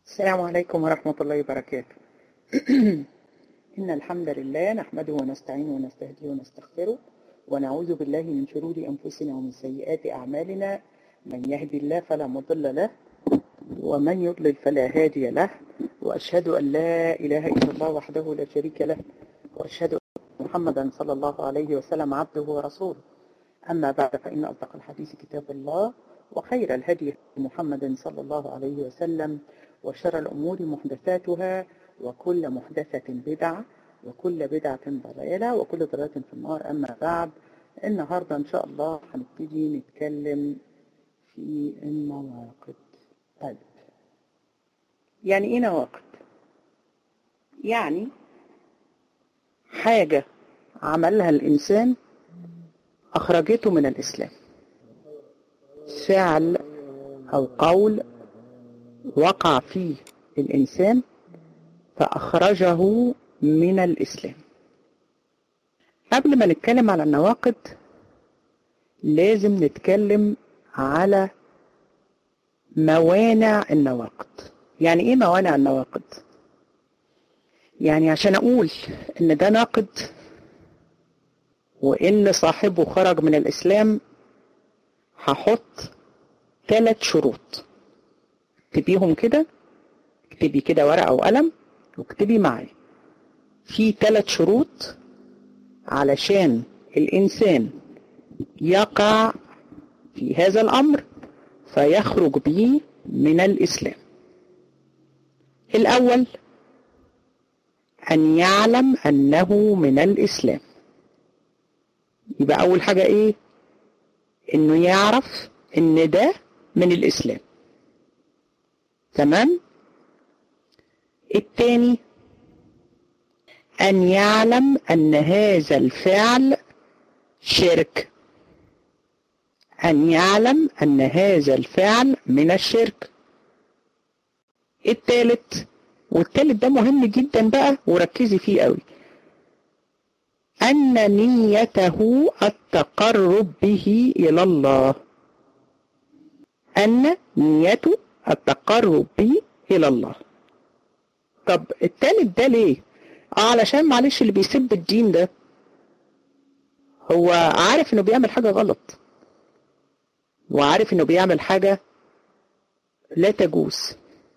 السلام عليكم ورحمة الله وبركاته إن الحمد لله نحمده ونستعينه ونستهديه ونستغفره ونعوذ بالله من شرور أنفسنا ومن سيئات أعمالنا من يهدي الله فلا مضل له ومن يضلل فلا هادي له وأشهد أن لا إله إلا الله وحده لا شريك له وأشهد أن محمدا صلى الله عليه وسلم عبده ورسوله أما بعد فإن أصدق الحديث كتاب الله وخير الهدي محمد صلى الله عليه وسلم وشر الأمور محدثاتها وكل محدثة بدعة وكل بدعة ضلالة وكل ضلالة في النار أما بعد النهاردة إن شاء الله هنبتدي نتكلم في النواقد طيب يعني إيه نواقد؟ يعني حاجة عملها الإنسان أخرجته من الإسلام فعل أو قول وقع فيه الإنسان فأخرجه من الإسلام قبل ما نتكلم على النواقد لازم نتكلم على موانع النواقد يعني ايه موانع النواقد يعني عشان اقول ان ده ناقد وان صاحبه خرج من الاسلام هحط ثلاث شروط اكتبيهم كده اكتبي كده ورقة وقلم واكتبي معايا في ثلاث شروط علشان الإنسان يقع في هذا الأمر فيخرج به من الإسلام الأول أن يعلم أنه من الإسلام يبقى أول حاجة إيه إنه يعرف إن ده من الإسلام تمام الثاني أن يعلم أن هذا الفعل شرك أن يعلم أن هذا الفعل من الشرك الثالث والثالث ده مهم جدا بقى وركزي فيه قوي أن نيته التقرب به إلى الله أن نيته التقرب به إلى الله طب التالت ده ليه؟ اه علشان معلش اللي بيسب الدين ده هو عارف انه بيعمل حاجة غلط وعارف انه بيعمل حاجة لا تجوز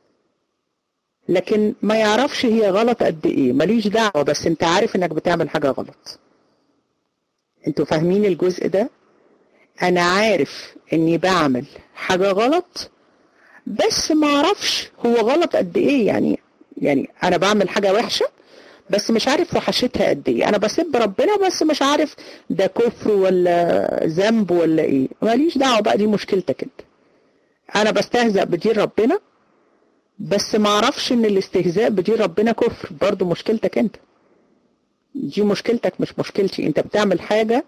لكن ما يعرفش هي غلط قد ايه ماليش دعوة بس انت عارف انك بتعمل حاجة غلط انتوا فاهمين الجزء ده انا عارف اني بعمل حاجة غلط بس ما اعرفش هو غلط قد ايه يعني يعني انا بعمل حاجة وحشة بس مش عارف وحشتها قد ايه انا بسب ربنا بس مش عارف ده كفر ولا ذنب ولا ايه ماليش دعوة بقى دي مشكلتك انت انا بستهزأ بدين ربنا بس ما اعرفش ان الاستهزاء بدين ربنا كفر برضو مشكلتك انت دي مشكلتك مش مشكلتي انت بتعمل حاجة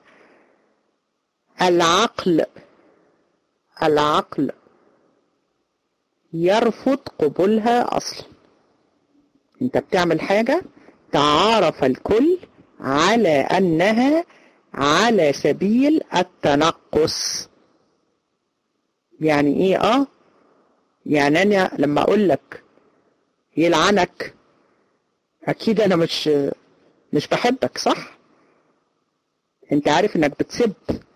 العقل العقل يرفض قبولها اصلا انت بتعمل حاجة تعارف الكل على انها على سبيل التنقص يعني ايه اه يعني انا لما اقول لك يلعنك اكيد انا مش مش بحبك صح انت عارف انك بتسب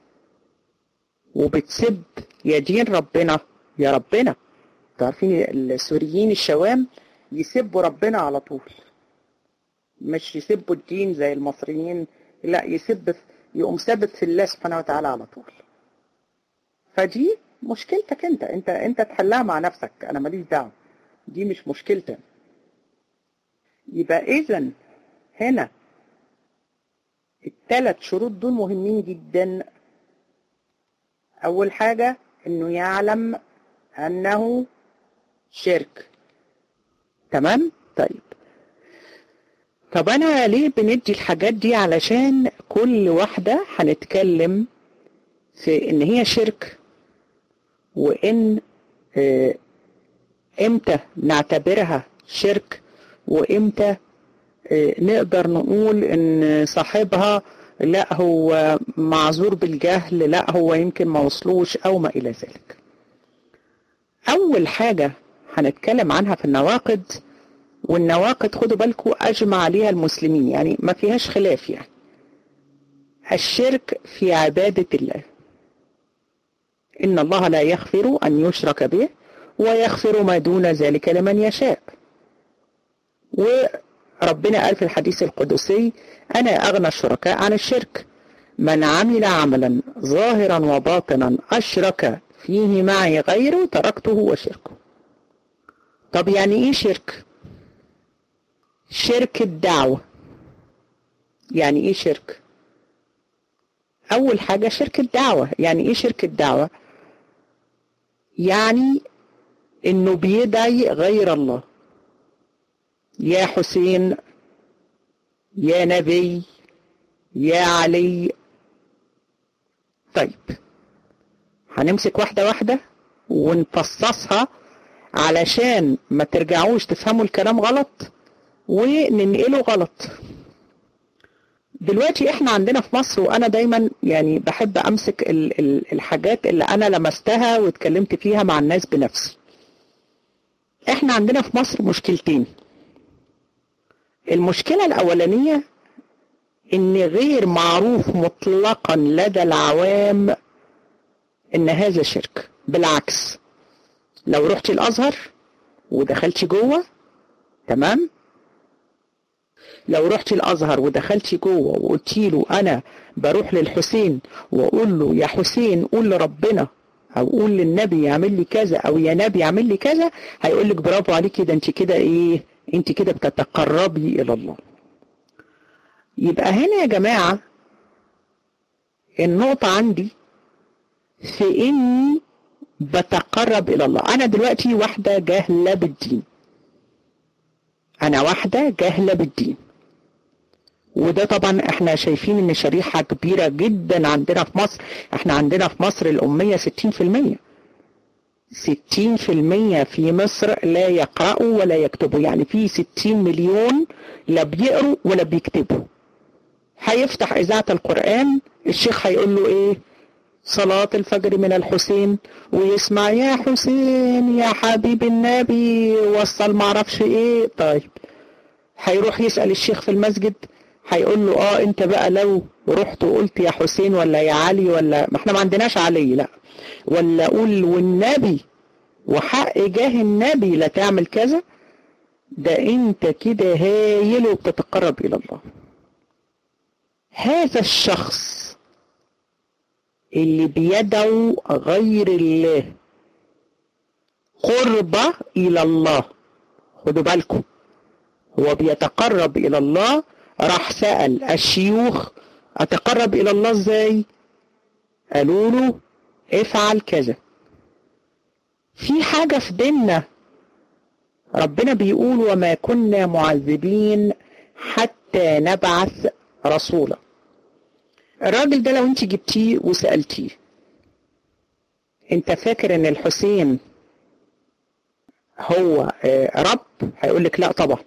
وبتسب يا دين ربنا يا ربنا عارفين السوريين الشوام يسبوا ربنا على طول مش يسبوا الدين زي المصريين لا يسب يقوم ثابت في الله سبحانه وتعالى على طول فدي مشكلتك انت انت انت تحلها مع نفسك انا ماليش دعوه دي مش مشكلتك يبقى اذا هنا الثلاث شروط دول مهمين جدا اول حاجه انه يعلم انه شرك تمام طيب طب انا ليه بندي الحاجات دي علشان كل واحدة هنتكلم في ان هي شرك وان اه امتى نعتبرها شرك وامتى اه نقدر نقول ان صاحبها لا هو معذور بالجهل لا هو يمكن ما وصلوش او ما الى ذلك اول حاجة هنتكلم عنها في النواقد والنواقد خدوا بالكم أجمع عليها المسلمين يعني ما فيهاش خلاف يعني الشرك في عبادة الله إن الله لا يغفر أن يشرك به ويغفر ما دون ذلك لمن يشاء وربنا قال في الحديث القدسي أنا أغنى الشركاء عن الشرك من عمل عملا ظاهرا وباطنا أشرك فيه معي غيره تركته وشركه طب يعني إيه شرك شرك الدعوة يعني إيه شرك أول حاجة شرك الدعوة يعني إيه شرك الدعوة يعني إنه بيدعي غير الله يا حسين يا نبي يا علي طيب هنمسك واحدة واحدة ونفصصها علشان ما ترجعوش تفهموا الكلام غلط وننقله غلط دلوقتي احنا عندنا في مصر وانا دايما يعني بحب امسك ال ال الحاجات اللي انا لمستها واتكلمت فيها مع الناس بنفسي احنا عندنا في مصر مشكلتين المشكلة الاولانية ان غير معروف مطلقا لدى العوام ان هذا شرك بالعكس لو رحت الازهر ودخلت جوه تمام لو رحت الازهر ودخلت جوه وقلت له انا بروح للحسين واقول له يا حسين قول لربنا او قول للنبي يعمل لي كذا او يا نبي يعمل لي كذا هيقول لك برافو عليكي ده انت كده ايه انت كده بتتقربي الى الله يبقى هنا يا جماعه النقطه عندي في اني بتقرب الى الله انا دلوقتي واحده جاهله بالدين انا واحده جاهله بالدين وده طبعا احنا شايفين ان شريحة كبيرة جدا عندنا في مصر احنا عندنا في مصر الأمية 60% 60% في مصر لا يقرأوا ولا يكتبوا يعني في 60 مليون لا بيقروا ولا بيكتبوا هيفتح إذاعة القرآن الشيخ هيقول له ايه صلاة الفجر من الحسين ويسمع يا حسين يا حبيب النبي وصل معرفش ايه طيب هيروح يسأل الشيخ في المسجد هيقول له اه انت بقى لو رحت وقلت يا حسين ولا يا علي ولا ما احنا ما عندناش علي لا ولا قول والنبي وحق جاه النبي لا تعمل كذا ده انت كده هايل وبتتقرب الى الله هذا الشخص اللي بيدعو غير الله قربة إلى الله خدوا بالكم هو بيتقرب إلى الله راح سأل الشيوخ أتقرب إلى الله إزاي قالوا له افعل كذا في حاجة في ديننا ربنا بيقول وما كنا معذبين حتى نبعث رسولا الراجل ده لو انت جبتيه وسألتيه انت فاكر ان الحسين هو رب هيقول لك لا طبعا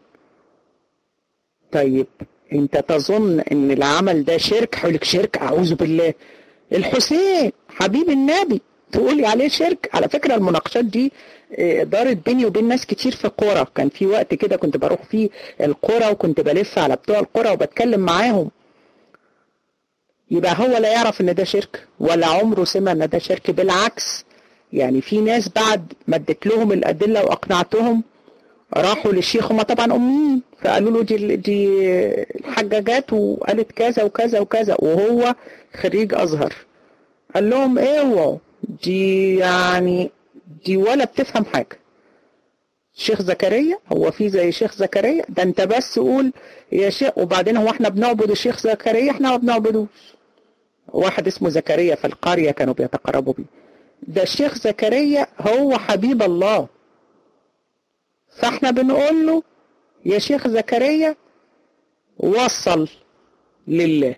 طيب انت تظن ان العمل ده شرك هيقول لك شرك اعوذ بالله الحسين حبيب النبي تقولي عليه شرك على فكرة المناقشات دي دارت بيني وبين ناس كتير في القرى كان في وقت كده كنت بروح فيه القرى وكنت بلف على بتوع القرى وبتكلم معاهم يبقى هو لا يعرف ان ده شرك ولا عمره سمع ان ده شرك بالعكس يعني في ناس بعد ما اديت لهم الادله واقنعتهم راحوا للشيخ هم طبعا اميين فقالوا له دي دي الحاجه جت وقالت كذا وكذا وكذا وهو خريج ازهر قال لهم اوعوا دي يعني دي ولا بتفهم حاجه شيخ زكريا هو في زي شيخ زكريا ده انت بس قول يا شيخ وبعدين هو احنا بنعبد الشيخ زكريا احنا ما بنعبدوش واحد اسمه زكريا في القرية كانوا بيتقربوا بيه ده الشيخ زكريا هو حبيب الله فاحنا بنقول له يا شيخ زكريا وصل لله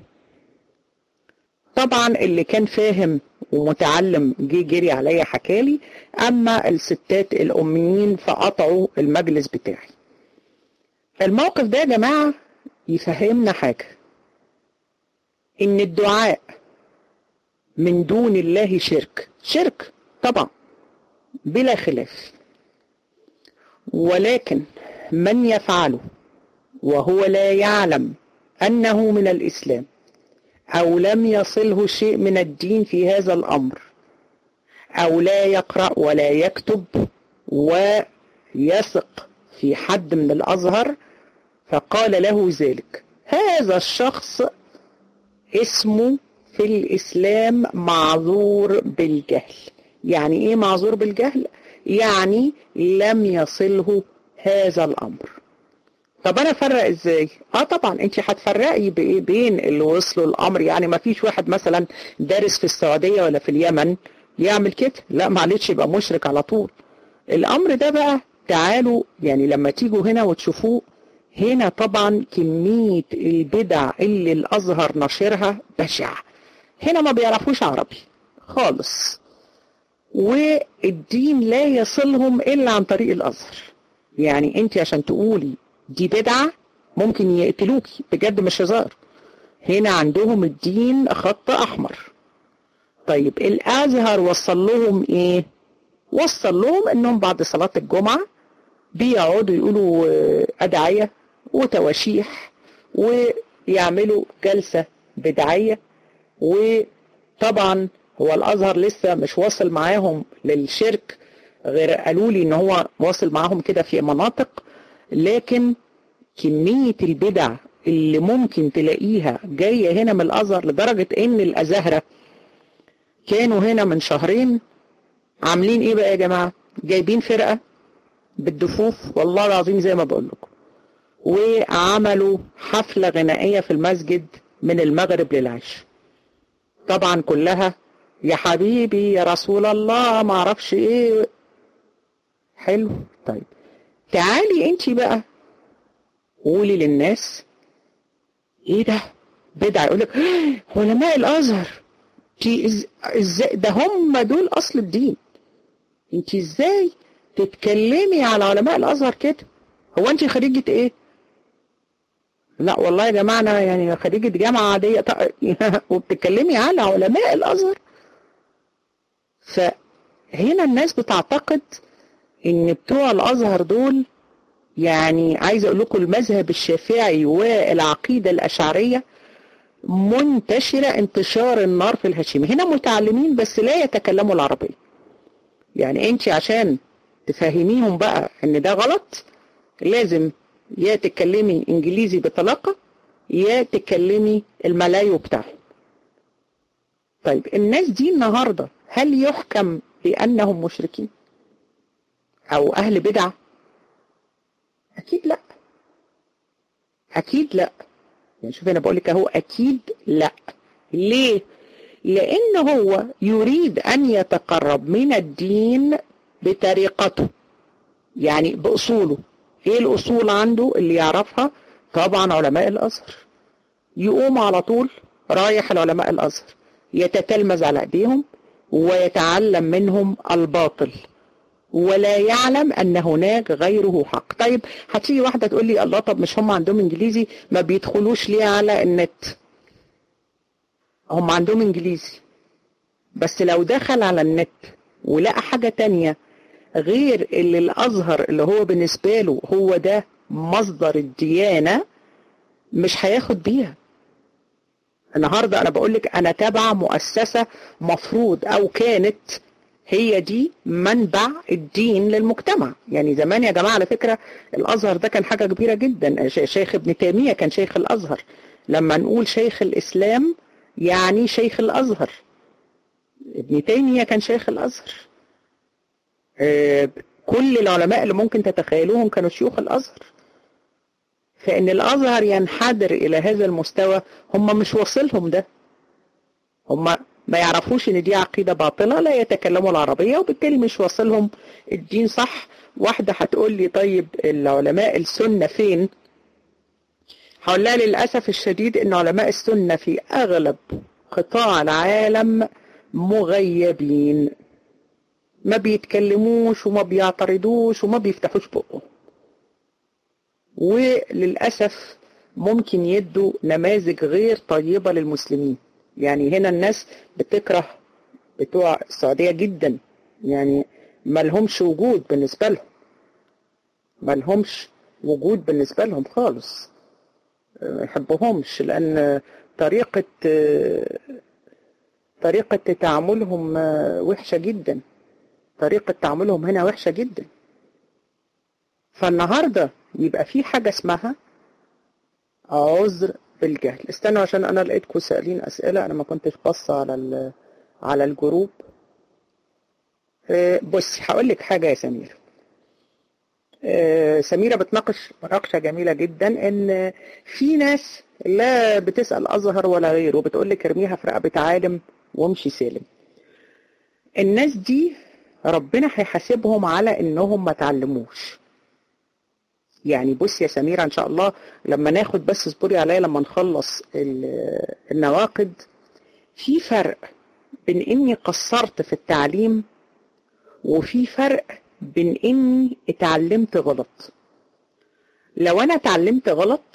طبعا اللي كان فاهم ومتعلم جه جري عليا حكالي اما الستات الاميين فقطعوا المجلس بتاعي الموقف ده يا جماعة يفهمنا حاجة ان الدعاء من دون الله شرك شرك طبعا بلا خلاف ولكن من يفعله وهو لا يعلم أنه من الإسلام أو لم يصله شيء من الدين في هذا الأمر أو لا يقرأ ولا يكتب ويثق في حد من الأزهر فقال له ذلك هذا الشخص اسمه في الإسلام معذور بالجهل يعني إيه معذور بالجهل؟ يعني لم يصله هذا الأمر طب أنا أفرق إزاي؟ آه طبعا أنت هتفرقي بين اللي وصلوا الأمر يعني ما فيش واحد مثلا دارس في السعودية ولا في اليمن يعمل كده لا معلش يبقى مشرك على طول الأمر ده بقى تعالوا يعني لما تيجوا هنا وتشوفوه هنا طبعا كمية البدع اللي الأزهر نشرها بشعة هنا ما بيعرفوش عربي خالص والدين لا يصلهم إلا عن طريق الأزهر يعني أنت عشان تقولي دي بدعة ممكن يقتلوكي بجد مش هزار هنا عندهم الدين خط أحمر طيب الأزهر وصل لهم إيه وصل لهم إنهم بعد صلاة الجمعة بيقعدوا يقولوا أدعية وتواشيح ويعملوا جلسة بدعية وطبعا هو الأزهر لسه مش واصل معاهم للشرك غير قالوا لي إن هو واصل معاهم كده في مناطق لكن كمية البدع اللي ممكن تلاقيها جاية هنا من الأزهر لدرجة إن الأزهرة كانوا هنا من شهرين عاملين إيه بقى يا جماعة جايبين فرقة بالدفوف والله العظيم زي ما بقول لكم وعملوا حفلة غنائية في المسجد من المغرب للعشاء طبعا كلها يا حبيبي يا رسول الله ما اعرفش ايه حلو طيب تعالي انت بقى قولي للناس ايه ده بدع يقول لك علماء الازهر ازاي ده هم دول اصل الدين انت ازاي تتكلمي على علماء الازهر كده هو انت خريجة ايه لا والله يا جماعة انا يعني خريجة جامعة عادية وبتتكلمي على علماء الازهر فهنا الناس بتعتقد ان بتوع الازهر دول يعني عايز اقول لكم المذهب الشافعي والعقيدة الاشعرية منتشرة انتشار النار في الهشيم هنا متعلمين بس لا يتكلموا العربية يعني انت عشان تفهميهم بقى ان ده غلط لازم يا تتكلمي انجليزي بطلاقة يا تتكلمي الملايو بتاعهم طيب الناس دي النهاردة هل يحكم بأنهم مشركين أو أهل بدعة أكيد لا أكيد لا يعني شوف أنا بقول لك أهو أكيد لا ليه لأن هو يريد أن يتقرب من الدين بطريقته يعني بأصوله ايه الأصول عنده اللي يعرفها طبعا علماء الأزهر يقوم على طول رايح العلماء الأزهر يتتلمذ على ايديهم ويتعلم منهم الباطل ولا يعلم ان هناك غيره حق طيب هتيجي واحدة تقول لي الله طب مش هم عندهم انجليزي ما بيدخلوش ليه على النت هم عندهم انجليزي بس لو دخل على النت ولقى حاجة تانية غير اللي الأزهر اللي هو بالنسبة له هو ده مصدر الديانة مش هياخد بيها النهاردة أنا بقول لك أنا تابع مؤسسة مفروض أو كانت هي دي منبع الدين للمجتمع يعني زمان يا جماعة على فكرة الأزهر ده كان حاجة كبيرة جدا شيخ ابن تيمية كان شيخ الأزهر لما نقول شيخ الإسلام يعني شيخ الأزهر ابن تيمية كان شيخ الأزهر كل العلماء اللي ممكن تتخيلوهم كانوا شيوخ الأزهر فإن الأزهر ينحدر إلى هذا المستوى هم مش واصلهم ده هم ما يعرفوش إن دي عقيدة باطلة لا يتكلموا العربية وبالتالي مش واصلهم الدين صح واحدة هتقول لي طيب العلماء السنة فين هقول لها للأسف الشديد إن علماء السنة في أغلب قطاع العالم مغيبين ما بيتكلموش وما بيعترضوش وما بيفتحوش بقهم وللأسف ممكن يدوا نماذج غير طيبة للمسلمين يعني هنا الناس بتكره بتوع السعودية جدا يعني ما لهمش وجود بالنسبة لهم ما لهمش وجود بالنسبة لهم خالص ما يحبهمش لأن طريقة طريقة تعاملهم وحشة جدا طريقة تعاملهم هنا وحشة جدا فالنهاردة يبقى في حاجة اسمها عذر بالجهل استنوا عشان انا لقيتكم سائلين اسئلة انا ما كنتش باصة على على الجروب بصي هقول لك حاجة يا سميرة سميرة بتناقش مناقشة جميلة جدا ان في ناس لا بتسأل أزهر ولا غيره بتقول لك ارميها في رقبة عالم وامشي سالم الناس دي ربنا هيحاسبهم على انهم ما تعلموش يعني بص يا سميرة ان شاء الله لما ناخد بس اصبري عليا لما نخلص النواقد في فرق بين اني قصرت في التعليم وفي فرق بين اني اتعلمت غلط لو انا اتعلمت غلط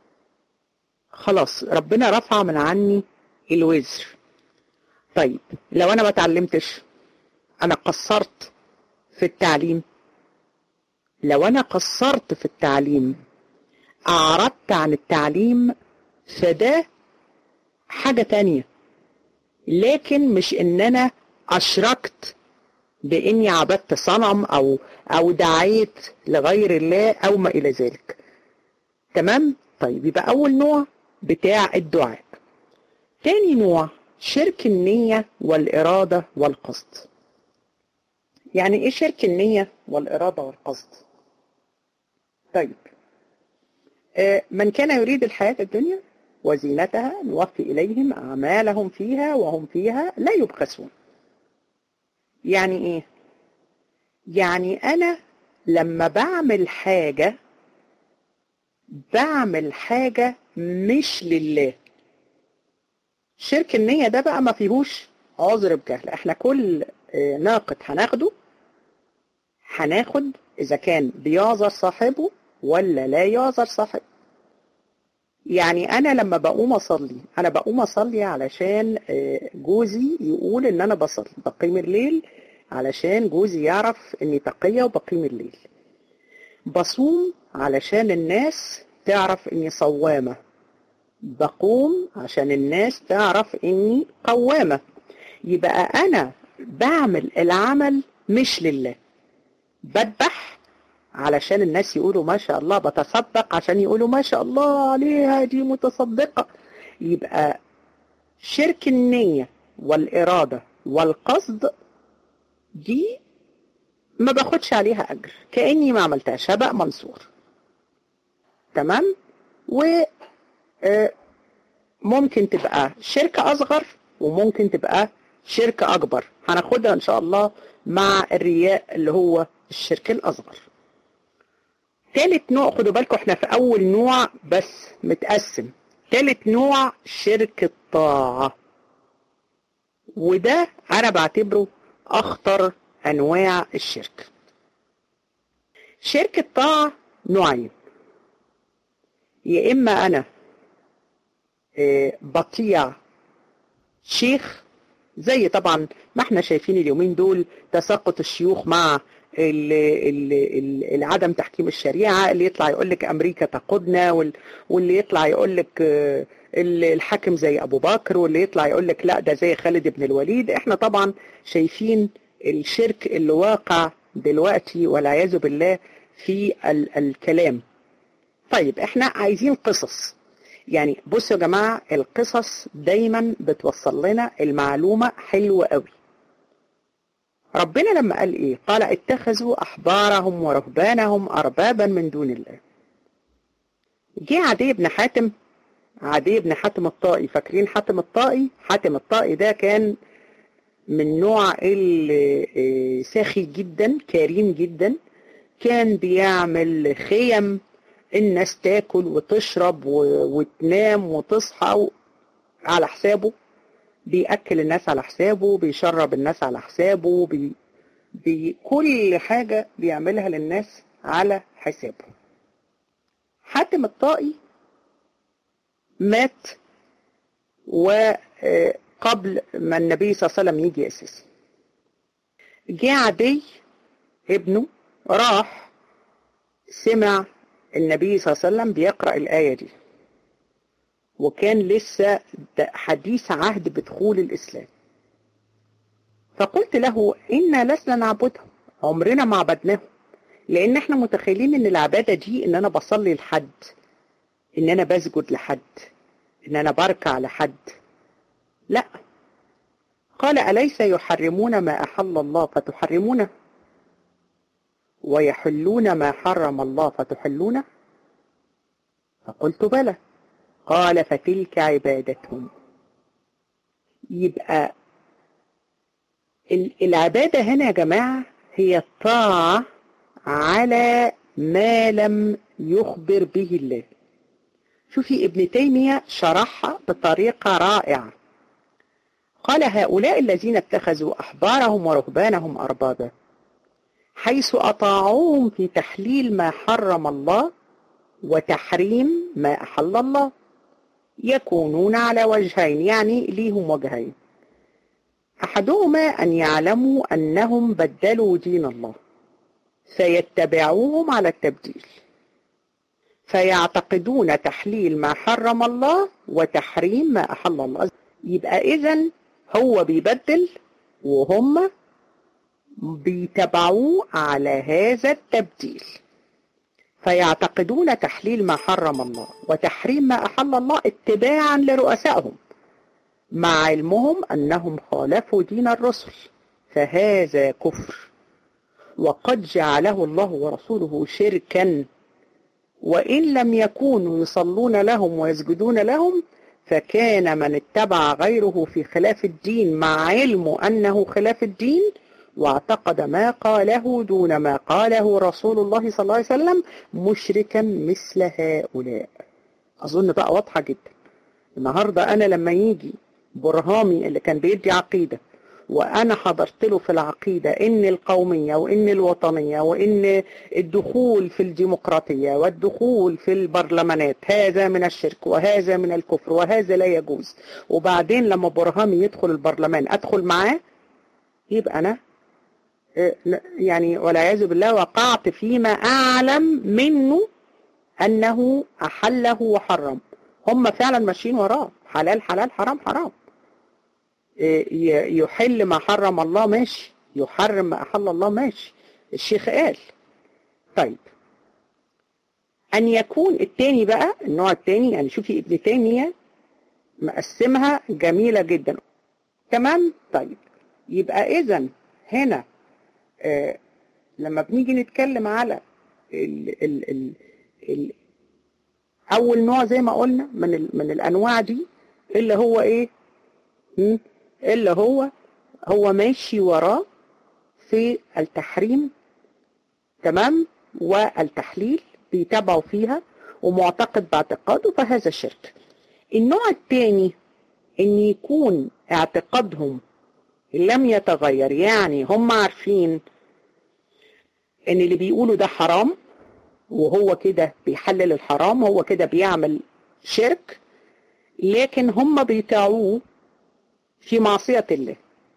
خلاص ربنا رفع من عني الوزر طيب لو انا ما اتعلمتش انا قصرت في التعليم لو انا قصرت في التعليم اعرضت عن التعليم فده حاجة تانية لكن مش ان انا اشركت باني عبدت صنم او او دعيت لغير الله او ما الى ذلك تمام طيب يبقى اول نوع بتاع الدعاء تاني نوع شرك النية والإرادة والقصد يعني ايه شرك النية والإرادة والقصد طيب آه من كان يريد الحياة الدنيا وزينتها نوفي إليهم أعمالهم فيها وهم فيها لا يبخسون يعني ايه يعني انا لما بعمل حاجة بعمل حاجة مش لله شرك النية ده بقى ما فيهوش عذر بجهل احنا كل ناقد هناخده هناخد اذا كان بيعذر صاحبه ولا لا يعذر صاحبه يعني انا لما بقوم اصلي انا بقوم اصلي علشان جوزي يقول ان انا بصلي بقيم الليل علشان جوزي يعرف اني تقية وبقيم الليل بصوم علشان الناس تعرف اني صوامة بقوم عشان الناس تعرف اني قوامة يبقى انا بعمل العمل مش لله بذبح علشان الناس يقولوا ما شاء الله بتصدق عشان يقولوا ما شاء الله عليها دي متصدقة يبقى شرك النية والإرادة والقصد دي ما باخدش عليها أجر كأني ما عملتهاش هبقى منصور تمام و ممكن تبقى شركة أصغر وممكن تبقى شركة أكبر هناخدها إن شاء الله مع الرياء اللي هو الشرك الأصغر تالت نوع خدوا بالكم احنا في أول نوع بس متقسم تالت نوع شرك الطاعة وده أنا بعتبره أخطر أنواع الشرك شرك الطاعة نوعين يا إما أنا بطيع شيخ زي طبعا ما احنا شايفين اليومين دول تساقط الشيوخ مع ال ال ال العدم تحكيم الشريعة اللي يطلع يقول لك أمريكا تقودنا واللي يطلع يقول لك الحاكم زي أبو بكر واللي يطلع يقول لك لا ده زي خالد بن الوليد احنا طبعا شايفين الشرك اللي واقع دلوقتي والعياذ بالله في ال الكلام طيب احنا عايزين قصص يعني بصوا يا جماعة القصص دايما بتوصل لنا المعلومة حلوة قوي ربنا لما قال ايه قال اتخذوا احبارهم ورهبانهم اربابا من دون الله جه عدي بن حاتم عدي بن حاتم الطائي فاكرين حاتم الطائي حاتم الطائي ده كان من نوع ساخي جدا كريم جدا كان بيعمل خيم الناس تاكل وتشرب وتنام وتصحى على حسابه بيأكل الناس على حسابه بيشرب الناس على حسابه بي... بي... كل حاجة بيعملها للناس على حسابه حاتم الطائي مات وقبل ما النبي صلى الله عليه وسلم يجي أساسا جه عدي ابنه راح سمع النبي صلى الله عليه وسلم بيقرأ الآية دي وكان لسه حديث عهد بدخول الإسلام فقلت له إنا لسنا نعبدهم عمرنا ما عبدناهم لأن احنا متخيلين إن العبادة دي إن أنا بصلي لحد إن أنا بسجد لحد إن أنا بركع لحد لا قال أليس يحرمون ما أحل الله فتحرمونه ويحلون ما حرم الله فتحلونه فقلت بلى قال فتلك عبادتهم يبقى العبادة هنا يا جماعة هي الطاعة على ما لم يخبر به الله شوفي ابن تيمية شرحها بطريقة رائعة قال هؤلاء الذين اتخذوا أحبارهم ورهبانهم أربابا حيث أطاعوهم في تحليل ما حرم الله وتحريم ما أحل الله يكونون على وجهين يعني ليهم وجهين أحدهما أن يعلموا أنهم بدلوا دين الله فيتبعوهم على التبديل فيعتقدون تحليل ما حرم الله وتحريم ما أحل الله يبقى إذن هو بيبدل وهم بيتبعوه على هذا التبديل فيعتقدون تحليل ما حرم الله وتحريم ما أحل الله اتباعا لرؤسائهم مع علمهم أنهم خالفوا دين الرسل فهذا كفر وقد جعله الله ورسوله شركا وإن لم يكونوا يصلون لهم ويسجدون لهم فكان من اتبع غيره في خلاف الدين مع علمه أنه خلاف الدين واعتقد ما قاله دون ما قاله رسول الله صلى الله عليه وسلم مشركا مثل هؤلاء أظن بقى واضحة جدا النهاردة أنا لما يجي برهامي اللي كان بيدي عقيدة وأنا حضرت له في العقيدة إن القومية وإن الوطنية وإن الدخول في الديمقراطية والدخول في البرلمانات هذا من الشرك وهذا من الكفر وهذا لا يجوز وبعدين لما برهامي يدخل البرلمان أدخل معاه يبقى أنا يعني والعياذ بالله وقعت فيما أعلم منه أنه أحله وحرم هم فعلا ماشيين وراه حلال حلال حرام حرام يحل ما حرم الله ماشي يحرم ما أحل الله ماشي الشيخ قال طيب أن يكون التاني بقى النوع التاني يعني شوفي ابن تيمية مقسمها جميلة جدا تمام طيب يبقى إذا هنا آه لما بنيجي نتكلم على ال ال ال ال أول نوع زي ما قلنا من ال من الأنواع دي اللي هو إيه؟ اللي هو هو ماشي وراه في التحريم تمام والتحليل بيتابعوا فيها ومعتقد باعتقاده فهذا شرك النوع الثاني ان يكون اعتقادهم لم يتغير يعني هم عارفين ان اللي بيقولوا ده حرام وهو كده بيحلل الحرام هو كده بيعمل شرك لكن هم بيطاعوه في معصية الله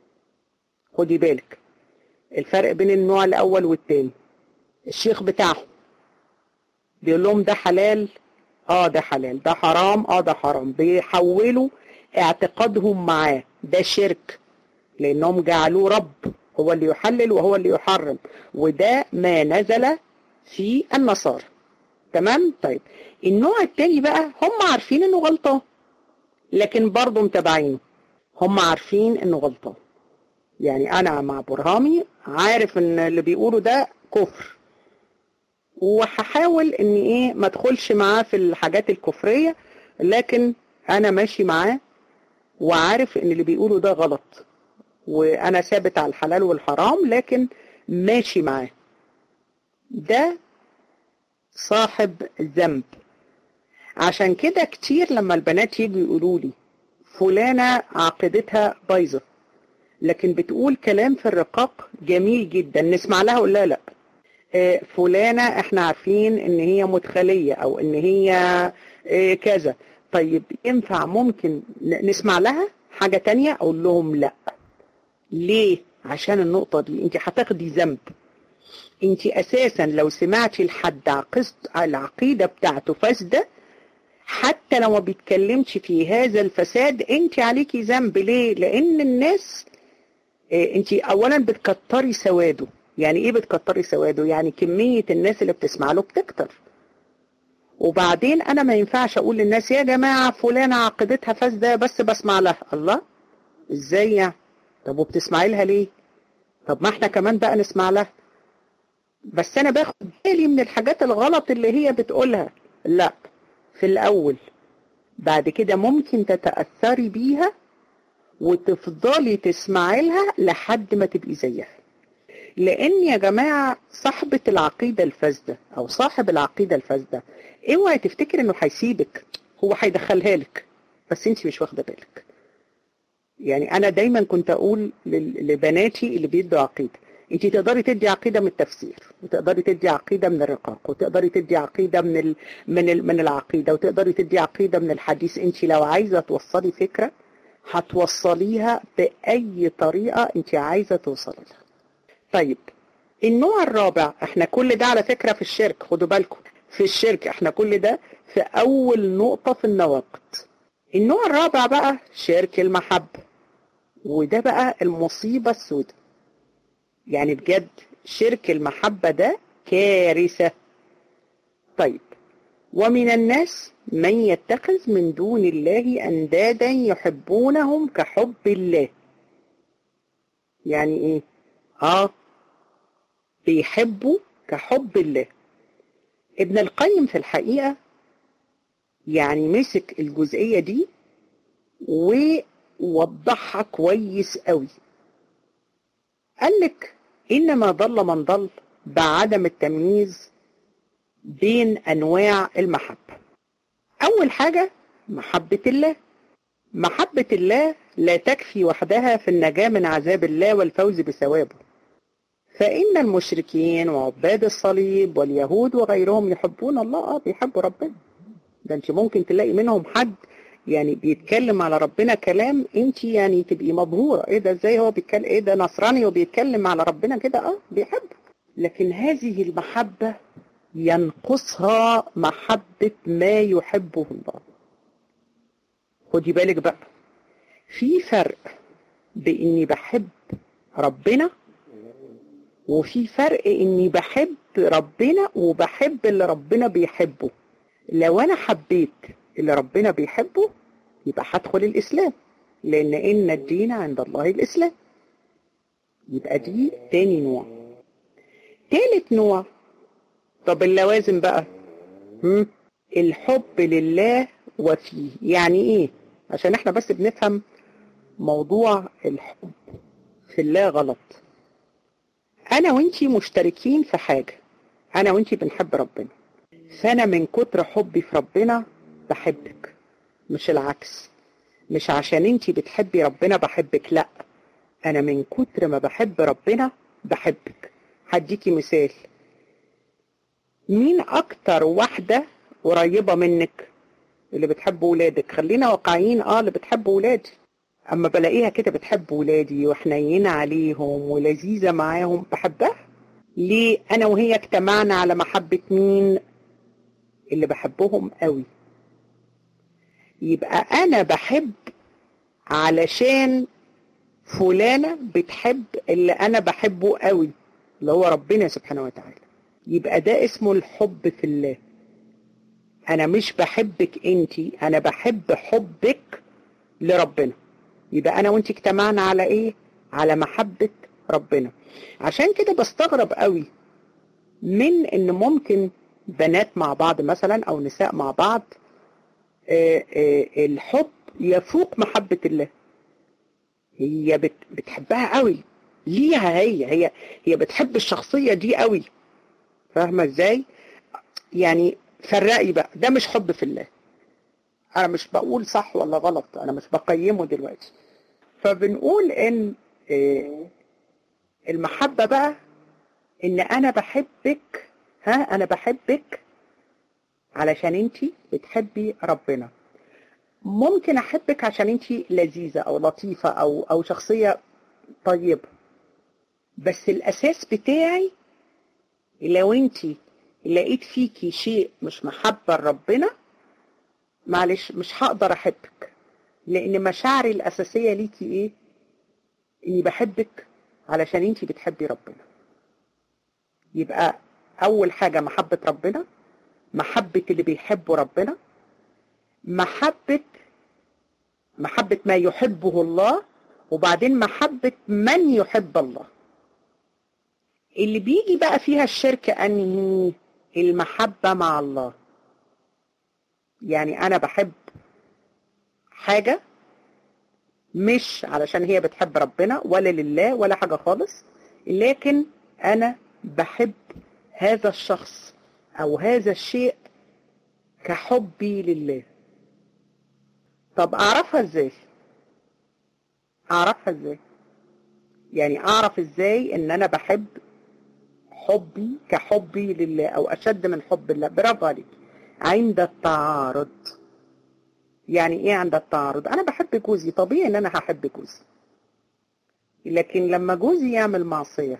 خدي بالك الفرق بين النوع الأول والتاني الشيخ بتاعهم بيقول لهم ده حلال اه ده حلال ده حرام اه ده حرام بيحولوا اعتقادهم معاه ده شرك لانهم جعلوه رب هو اللي يحلل وهو اللي يحرم وده ما نزل في النصارى تمام طيب النوع التاني بقى هم عارفين انه غلطان لكن برضه متابعينه هم عارفين انه غلطان يعني انا مع برهامي عارف ان اللي بيقوله ده كفر وهحاول ان ايه ما ادخلش معاه في الحاجات الكفريه لكن انا ماشي معاه وعارف ان اللي بيقوله ده غلط وانا ثابت على الحلال والحرام لكن ماشي معاه ده صاحب ذنب عشان كده كتير لما البنات يجوا يقولوا لي فلانة عقيدتها بايظة لكن بتقول كلام في الرقاق جميل جدا نسمع لها ولا لا, لا. فلانة احنا عارفين ان هي مدخلية او ان هي كذا طيب ينفع ممكن نسمع لها حاجة تانية اقول لهم لا ليه عشان النقطة دي انت هتاخدي ذنب انت اساسا لو سمعتي لحد عقيدة العقيدة بتاعته فاسدة حتى لو ما بيتكلمش في هذا الفساد انت عليكي ذنب ليه لان الناس اه انت اولا بتكتري سواده يعني ايه بتكتري سواده يعني كمية الناس اللي بتسمع له بتكتر وبعدين انا ما ينفعش اقول للناس يا جماعة فلانة عقيدتها فاسدة بس بسمع لها الله ازاي يعني طب وبتسمعي لها ليه طب ما احنا كمان بقى نسمع لها بس انا باخد بالي من الحاجات الغلط اللي هي بتقولها لا في الاول بعد كده ممكن تتأثري بيها وتفضلي تسمعي لها لحد ما تبقي زيها لان يا جماعة صاحبة العقيدة الفاسدة او صاحب العقيدة الفاسدة اوعي تفتكر انه هيسيبك هو هيدخلها لك بس انت مش واخدة بالك يعني انا دايما كنت اقول لبناتي اللي بيدوا عقيدة انت تقدري تدي عقيدة من التفسير وتقدري تدي عقيدة من الرقاق وتقدري تدي عقيدة من ال... من ال... من العقيدة وتقدري تدي عقيدة من الحديث انت لو عايزة توصلي فكرة هتوصليها بأي طريقة انت عايزة توصلي لها طيب النوع الرابع احنا كل ده على فكرة في الشرك خدوا بالكم في الشرك احنا كل ده في اول نقطة في النواقض النوع الرابع بقى شرك المحبة وده بقى المصيبة السوداء يعني بجد شرك المحبة ده كارثة طيب ومن الناس من يتخذ من دون الله أندادا يحبونهم كحب الله يعني ايه اه بيحبوا كحب الله ابن القيم في الحقيقة يعني مسك الجزئية دي ووضحها كويس قوي قال لك إنما ضل من ضل بعدم التمييز بين أنواع المحبة أول حاجة محبة الله محبة الله لا تكفي وحدها في النجاة من عذاب الله والفوز بثوابه فإن المشركين وعباد الصليب واليهود وغيرهم يحبون الله اه بيحبوا ربنا ده انت ممكن تلاقي منهم حد يعني بيتكلم على ربنا كلام انت يعني تبقي مبهورة ايه ده ازاي هو بيتكلم ايه ده نصراني وبيتكلم على ربنا كده اه بيحب لكن هذه المحبة ينقصها محبة ما يحبه الله خدي بالك بقى في فرق بإني بحب ربنا وفي فرق إني بحب ربنا وبحب اللي ربنا بيحبه لو أنا حبيت اللي ربنا بيحبه يبقى هدخل الإسلام لأن إن الدين عند الله الإسلام يبقى دي تاني نوع تالت نوع طب اللوازم بقى هم؟ الحب لله وفيه يعني ايه عشان احنا بس بنفهم موضوع الحب في الله غلط انا وانتي مشتركين في حاجة انا وانتي بنحب ربنا فانا من كتر حبي في ربنا بحبك مش العكس مش عشان انتي بتحبي ربنا بحبك لا انا من كتر ما بحب ربنا بحبك هديكي مثال مين اكتر واحدة قريبة منك اللي بتحب ولادك خلينا واقعيين اه اللي بتحب ولادي اما بلاقيها كده بتحب ولادي وحنينة عليهم ولذيذة معاهم بحبها ليه انا وهي اجتمعنا على محبة مين اللي بحبهم قوي يبقى انا بحب علشان فلانة بتحب اللي انا بحبه قوي اللي هو ربنا سبحانه وتعالى يبقى ده اسمه الحب في الله انا مش بحبك انتي انا بحب حبك لربنا يبقى انا وانتي اجتمعنا على ايه على محبة ربنا عشان كده بستغرب قوي من ان ممكن بنات مع بعض مثلا او نساء مع بعض آآ آآ الحب يفوق محبة الله هي بت بتحبها قوي ليها هي هي هي بتحب الشخصية دي قوي فاهمة ازاي يعني فرقي بقى ده مش حب في الله انا مش بقول صح ولا غلط انا مش بقيمه دلوقتي فبنقول ان المحبة بقى ان انا بحبك ها انا بحبك علشان انتي بتحبي ربنا ممكن احبك عشان انتي لذيذة او لطيفة او او شخصية طيبة بس الاساس بتاعي لو انت لقيت فيكي شيء مش محبة لربنا معلش مش هقدر احبك لان مشاعري الاساسية ليكي ايه اني بحبك علشان انت بتحبي ربنا يبقى اول حاجة محبة ربنا محبة اللي بيحبوا ربنا محبة محبة ما يحبه الله وبعدين محبة من يحب الله اللي بيجي بقى فيها الشرك أنهي المحبة مع الله يعني أنا بحب حاجة مش علشان هي بتحب ربنا ولا لله ولا حاجة خالص لكن أنا بحب هذا الشخص أو هذا الشيء كحبي لله طب أعرفها إزاي؟ أعرفها إزاي؟ يعني أعرف إزاي إن أنا بحب حبي كحبي لله أو أشد من حب الله برافو عليك عند التعارض يعني إيه عند التعارض؟ أنا بحب جوزي طبيعي إن أنا هحب جوزي لكن لما جوزي يعمل معصية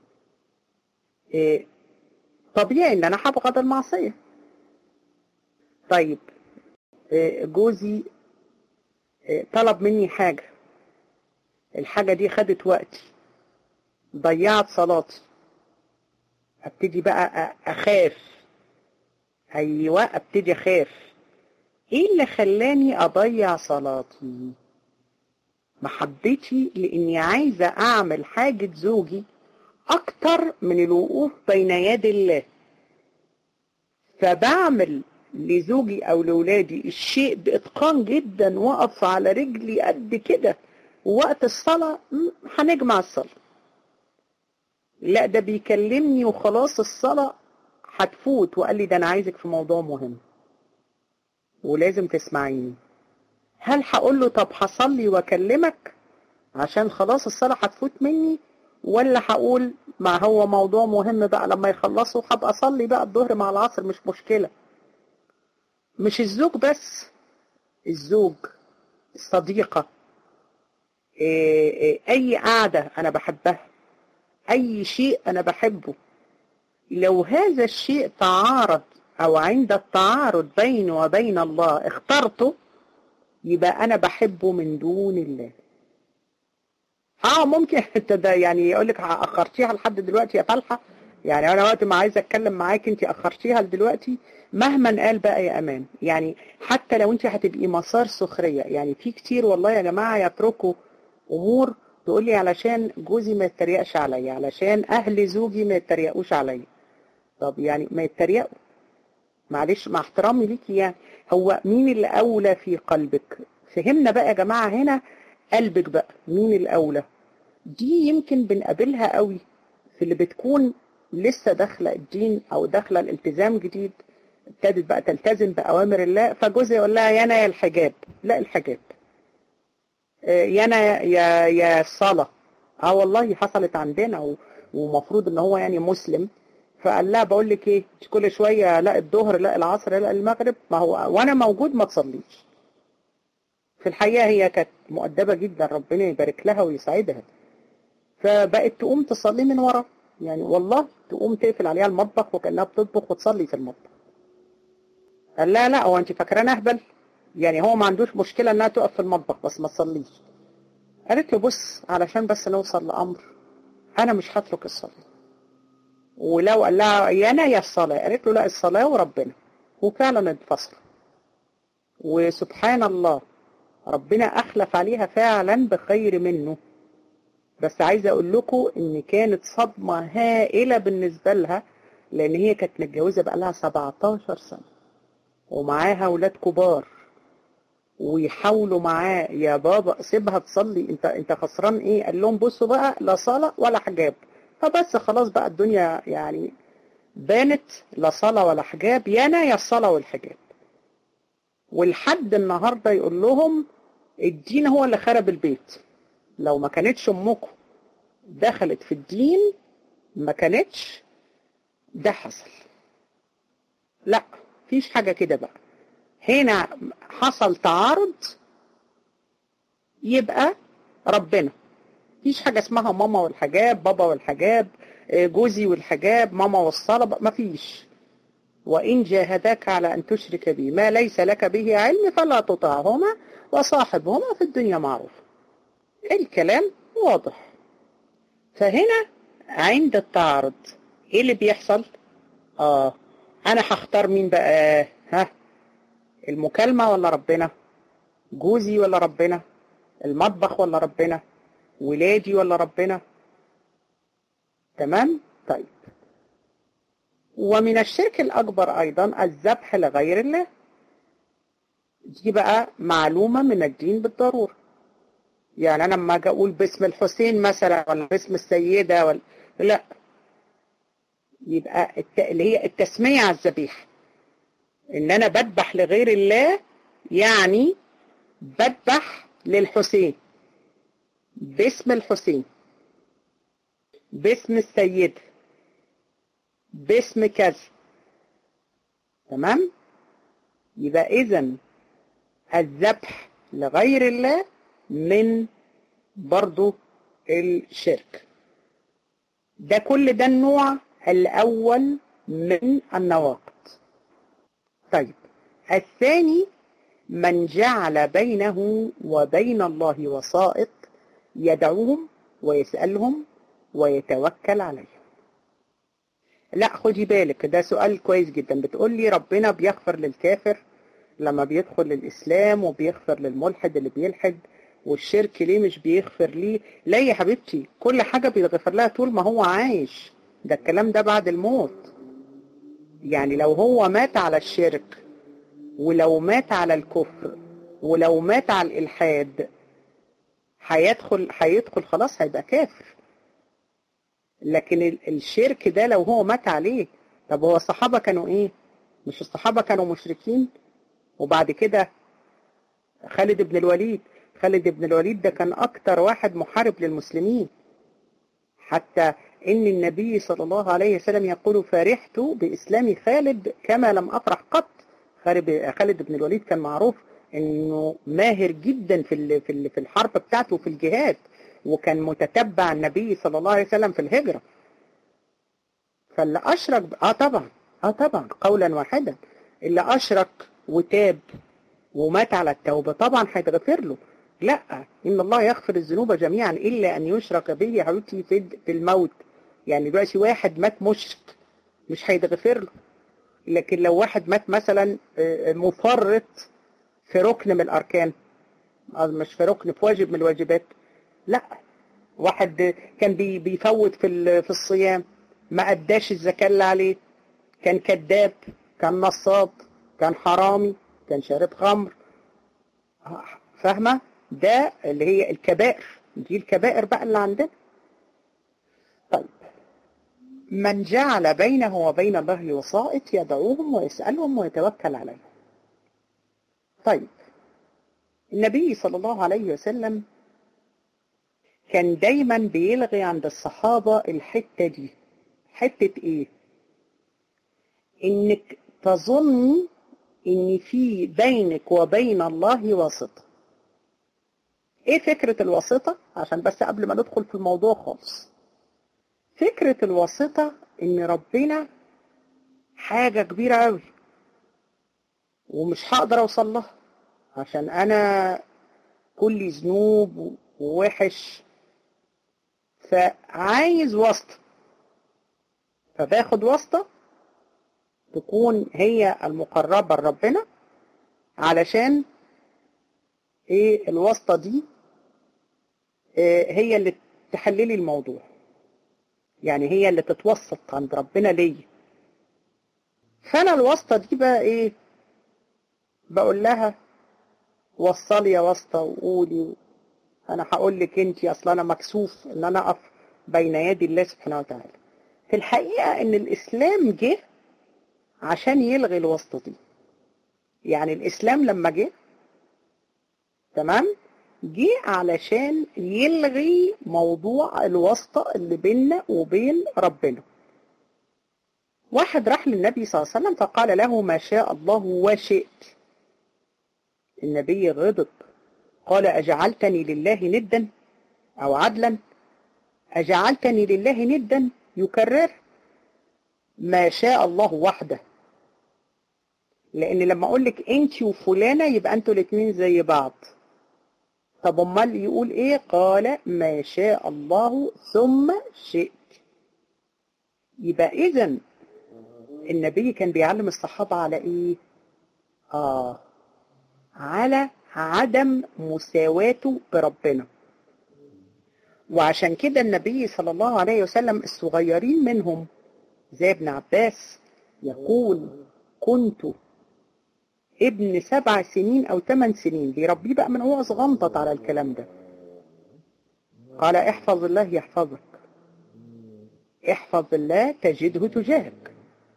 إيه طبيعي إن أنا هبغض المعصية طيب إيه جوزي إيه طلب مني حاجة الحاجة دي خدت وقتي ضيعت صلاتي ابتدي بقى اخاف ايوه ابتدي اخاف ايه اللي خلاني اضيع صلاتي محبتي لاني عايزه اعمل حاجه زوجي اكتر من الوقوف بين يدي الله فبعمل لزوجي او لاولادي الشيء باتقان جدا واقف على رجلي قد كده ووقت الصلاه هنجمع الصلاه لا ده بيكلمني وخلاص الصلاة هتفوت وقال لي ده أنا عايزك في موضوع مهم ولازم تسمعيني هل هقول له طب هصلي واكلمك عشان خلاص الصلاة هتفوت مني ولا هقول ما هو موضوع مهم بقى لما يخلصوا هبقى اصلي بقى الظهر مع العصر مش مشكلة مش الزوج بس الزوج الصديقة اي قعدة انا بحبها أي شيء أنا بحبه لو هذا الشيء تعارض أو عند التعارض بيني وبين الله اخترته يبقى أنا بحبه من دون الله اه ممكن انت ده يعني يقول لك اخرتيها لحد دلوقتي يا فالحه يعني انا وقت ما عايزه اتكلم معاك انت اخرتيها لدلوقتي مهما قال بقى يا امان يعني حتى لو انت هتبقي مسار سخريه يعني في كتير والله يا جماعه يتركوا امور تقول لي علشان جوزي ما يتريقش عليا علشان اهل زوجي ما يتريقوش عليا طب يعني ما يتريقوا معلش مع احترامي ليكي يعني هو مين اللي اولى في قلبك فهمنا بقى يا جماعه هنا قلبك بقى مين الاولى دي يمكن بنقابلها قوي في اللي بتكون لسه داخله الدين او داخله الالتزام جديد ابتدت بقى تلتزم باوامر الله فجوزها يقول لها يا انا يا الحجاب لا الحجاب يا انا يا يا الصلاه اه والله حصلت عندنا ومفروض ان هو يعني مسلم فقال لها بقول لك ايه كل شويه لا الظهر لا العصر لا المغرب ما هو وانا موجود ما تصليش في الحقيقه هي كانت مؤدبه جدا ربنا يبارك لها ويسعدها فبقت تقوم تصلي من ورا يعني والله تقوم تقفل عليها المطبخ وكانها بتطبخ وتصلي في المطبخ قال لها لا هو انت فاكراني اهبل يعني هو ما عندوش مشكلة انها تقف في المطبخ بس ما تصليش قالت له بص علشان بس نوصل لأمر انا مش هترك الصلاة ولو قال لها يا انا يا الصلاة قالت له لا الصلاة وربنا وفعلا انفصل وسبحان الله ربنا اخلف عليها فعلا بخير منه بس عايزة اقول لكم ان كانت صدمة هائلة بالنسبة لها لان هي كانت متجوزة بقى لها 17 سنة ومعاها اولاد كبار ويحاولوا معاه يا بابا سيبها تصلي انت انت خسران ايه قال لهم بصوا بقى لا صلاه ولا حجاب فبس خلاص بقى الدنيا يعني بانت لا صلاه ولا حجاب يا انا يا الصلاه والحجاب ولحد النهارده يقول لهم الدين هو اللي خرب البيت لو ما كانتش امكم دخلت في الدين ما كانتش ده حصل لا فيش حاجه كده بقى هنا حصل تعارض يبقى ربنا مفيش حاجة اسمها ماما والحجاب بابا والحجاب جوزي والحجاب ماما والصلاة مفيش وإن جاهداك على أن تشرك بي ما ليس لك به علم فلا تطعهما وصاحبهما في الدنيا معروف الكلام واضح فهنا عند التعارض ايه اللي بيحصل اه انا هختار مين بقى ها المكالمة ولا ربنا جوزي ولا ربنا المطبخ ولا ربنا ولادي ولا ربنا تمام طيب ومن الشرك الأكبر أيضا الذبح لغير الله دي بقى معلومة من الدين بالضرورة يعني أنا لما أجي أقول باسم الحسين مثلا ولا باسم السيدة ولا لا يبقى الت... اللي هي التسمية على الذبيحة إن أنا بذبح لغير الله يعني بذبح للحسين باسم الحسين باسم السيدة باسم كذا تمام يبقى إذا الذبح لغير الله من برضو الشرك ده كل ده النوع الأول من النواقض طيب الثاني من جعل بينه وبين الله وسائط يدعوهم ويسألهم ويتوكل عليهم لا خدي بالك ده سؤال كويس جدا بتقول لي ربنا بيغفر للكافر لما بيدخل الإسلام وبيغفر للملحد اللي بيلحد والشرك ليه مش بيغفر ليه لا يا حبيبتي كل حاجة بيغفر لها طول ما هو عايش ده الكلام ده بعد الموت يعني لو هو مات على الشرك ولو مات على الكفر ولو مات على الإلحاد هيدخل هيدخل خلاص هيبقى كافر لكن الشرك ده لو هو مات عليه طب هو الصحابة كانوا ايه مش الصحابة كانوا مشركين وبعد كده خالد بن الوليد خالد بن الوليد ده كان أكتر واحد محارب للمسلمين حتى إن النبي صلى الله عليه وسلم يقول فرحت بإسلام خالد كما لم أفرح قط خالد بن الوليد كان معروف إنه ماهر جدا في في الحرب بتاعته في الجهاد وكان متتبع النبي صلى الله عليه وسلم في الهجرة فاللي أشرك آه طبعا آه طبعا قولا واحدا اللي أشرك وتاب ومات على التوبة طبعا هيتغفر له لا إن الله يغفر الذنوب جميعا إلا أن يشرك به يا حبيبتي في الموت يعني دلوقتي واحد مات مشرك مش هيتغفر له لكن لو واحد مات مثلا مفرط في ركن من الأركان مش في ركن في واجب من الواجبات لا واحد كان بي بيفوت في في الصيام ما أداش الزكاة اللي عليه كان كذاب كان نصاب كان حرامي كان شارب خمر فاهمة ده اللي هي الكبائر دي الكبائر بقى اللي عندنا طيب من جعل بينه وبين الله وسائط يدعوهم ويسألهم ويتوكل عليهم طيب النبي صلى الله عليه وسلم كان دايما بيلغي عند الصحابة الحتة دي حتة ايه انك تظني ان في بينك وبين الله واسطة ايه فكرة الواسطة عشان بس قبل ما ندخل في الموضوع خالص فكرة الواسطة ان ربنا حاجة كبيرة قوي ومش هقدر اوصل لها عشان انا كل ذنوب ووحش فعايز واسطة فباخد واسطة تكون هي المقربة لربنا علشان ايه الواسطة دي إيه هي اللي تحللي الموضوع يعني هي اللي تتوسط عند ربنا ليا فانا الواسطة دي بقى ايه بقول لها وصلي يا واسطة وقولي انا هقول لك انت اصلا انا مكسوف ان انا اقف بين يدي الله سبحانه وتعالى في الحقيقة ان الاسلام جه عشان يلغي الواسطة دي يعني الاسلام لما جه تمام جه علشان يلغي موضوع الواسطة اللي بيننا وبين ربنا واحد راح للنبي صلى الله عليه وسلم فقال له ما شاء الله وشئت النبي غضب قال أجعلتني لله ندا أو عدلا أجعلتني لله ندا يكرر ما شاء الله وحده لان لما اقول لك انت وفلانه يبقى انتوا الاثنين زي بعض طب امال يقول ايه قال ما شاء الله ثم شئت يبقى اذا النبي كان بيعلم الصحابه على ايه اه على عدم مساواته بربنا وعشان كده النبي صلى الله عليه وسلم الصغيرين منهم زي ابن عباس يقول كنت ابن سبع سنين او ثمان سنين بيربيه بقى من هو صغنطط على الكلام ده قال احفظ الله يحفظك احفظ الله تجده تجاهك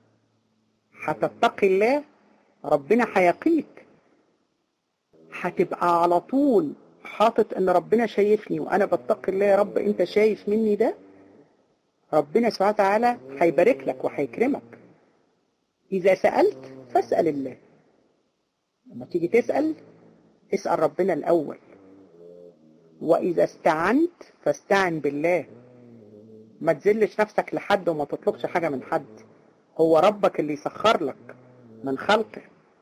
هتتقي الله ربنا هيقيك هتبقى على طول حاطط ان ربنا شايفني وانا بتقي الله يا رب انت شايف مني ده ربنا سبحانه وتعالى هيبارك لك وهيكرمك اذا سالت فاسال الله لما تيجي تسال اسال ربنا الاول واذا استعنت فاستعن بالله ما تذلش نفسك لحد وما تطلبش حاجه من حد هو ربك اللي يسخر لك من خلقه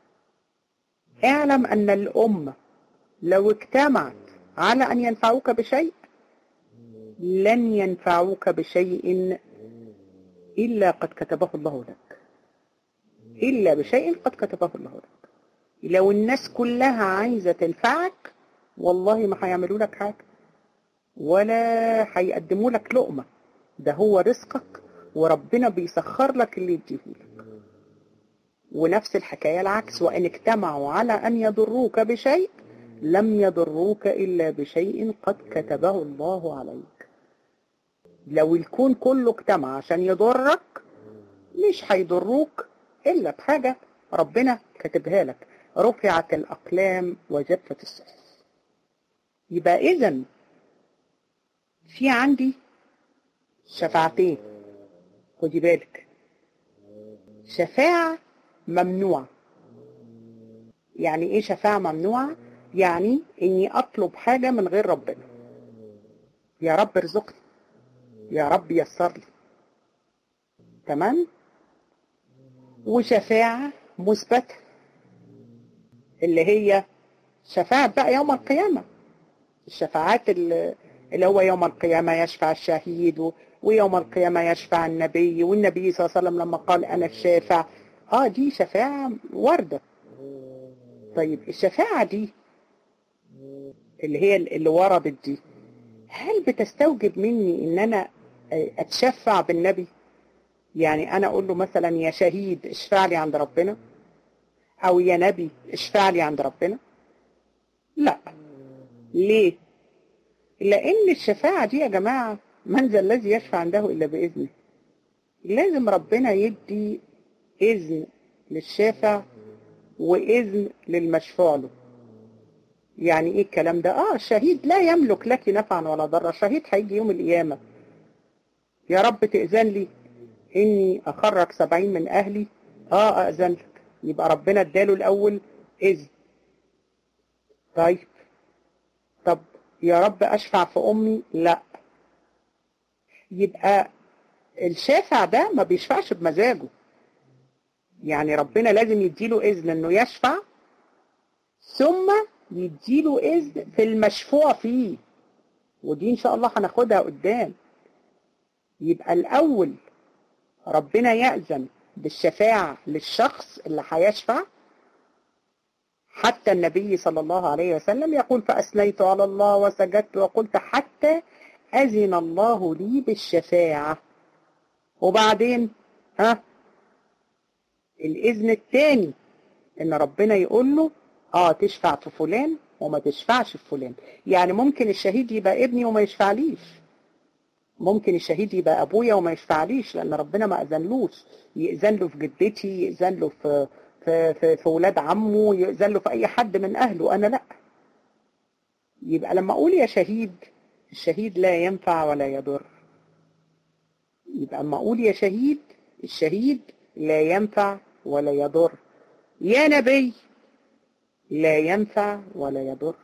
اعلم ان الامه لو اجتمعت على ان ينفعوك بشيء لن ينفعوك بشيء الا قد كتبه الله لك الا بشيء قد كتبه الله لك لو الناس كلها عايزه تنفعك والله ما هيعملوا لك حاجه ولا هيقدموا لك لقمه ده هو رزقك وربنا بيسخر لك اللي يديهولك ونفس الحكاية العكس وإن اجتمعوا على أن يضروك بشيء لم يضروك إلا بشيء قد كتبه الله عليك لو الكون كله اجتمع عشان يضرك مش هيضروك إلا بحاجة ربنا كتبها لك رفعت الأقلام وجفت الصحف يبقى إذا في عندي شفاعتين خدي بالك شفاعة ممنوعة يعني ايه شفاعة ممنوعة يعني اني اطلب حاجة من غير ربنا يا رب ارزقني يا رب يسر لي تمام وشفاعة مثبتة اللي هي شفاعة بقى يوم القيامة الشفاعات اللي اللي هو يوم القيامة يشفع الشهيد ويوم القيامة يشفع النبي والنبي صلى الله عليه وسلم لما قال أنا الشافع اه دي شفاعة واردة طيب الشفاعة دي اللي هي اللي وردت دي هل بتستوجب مني ان انا اتشفع بالنبي يعني انا اقول له مثلا يا شهيد اشفع لي عند ربنا او يا نبي اشفع لي عند ربنا لا ليه لان الشفاعة دي يا جماعة من ذا الذي يشفع عنده الا باذنه لازم ربنا يدي إذن للشافع وإذن للمشفوع له يعني إيه الكلام ده؟ آه الشهيد لا يملك لك نفعا ولا ضرا الشهيد هيجي يوم القيامة يا رب تأذن لي إني أخرج سبعين من أهلي آه أأذن لك يبقى ربنا اداله الأول إذن طيب طب يا رب أشفع في أمي لا يبقى الشافع ده ما بيشفعش بمزاجه يعني ربنا لازم يديله إذن إنه يشفع ثم يديله إذن في المشفوع فيه ودي إن شاء الله هناخدها قدام يبقى الأول ربنا يأذن بالشفاعة للشخص اللي هيشفع حتى النبي صلى الله عليه وسلم يقول فأثنيت على الله وسجدت وقلت حتى أذن الله لي بالشفاعة وبعدين ها الإذن الثاني إن ربنا يقول له آه تشفع في فلان وما تشفعش في فلان يعني ممكن الشهيد يبقى ابني وما يشفعليش ممكن الشهيد يبقى أبويا وما يشفعليش لأن ربنا ما أذنلوش يأذن له في جدتي يأذن له في في في, في ولاد عمه يأذن له في أي حد من أهله أنا لأ يبقى لما أقول يا شهيد الشهيد لا ينفع ولا يضر يبقى اما اقول يا شهيد الشهيد لا ينفع ولا يضر يا نبي لا ينفع ولا يضر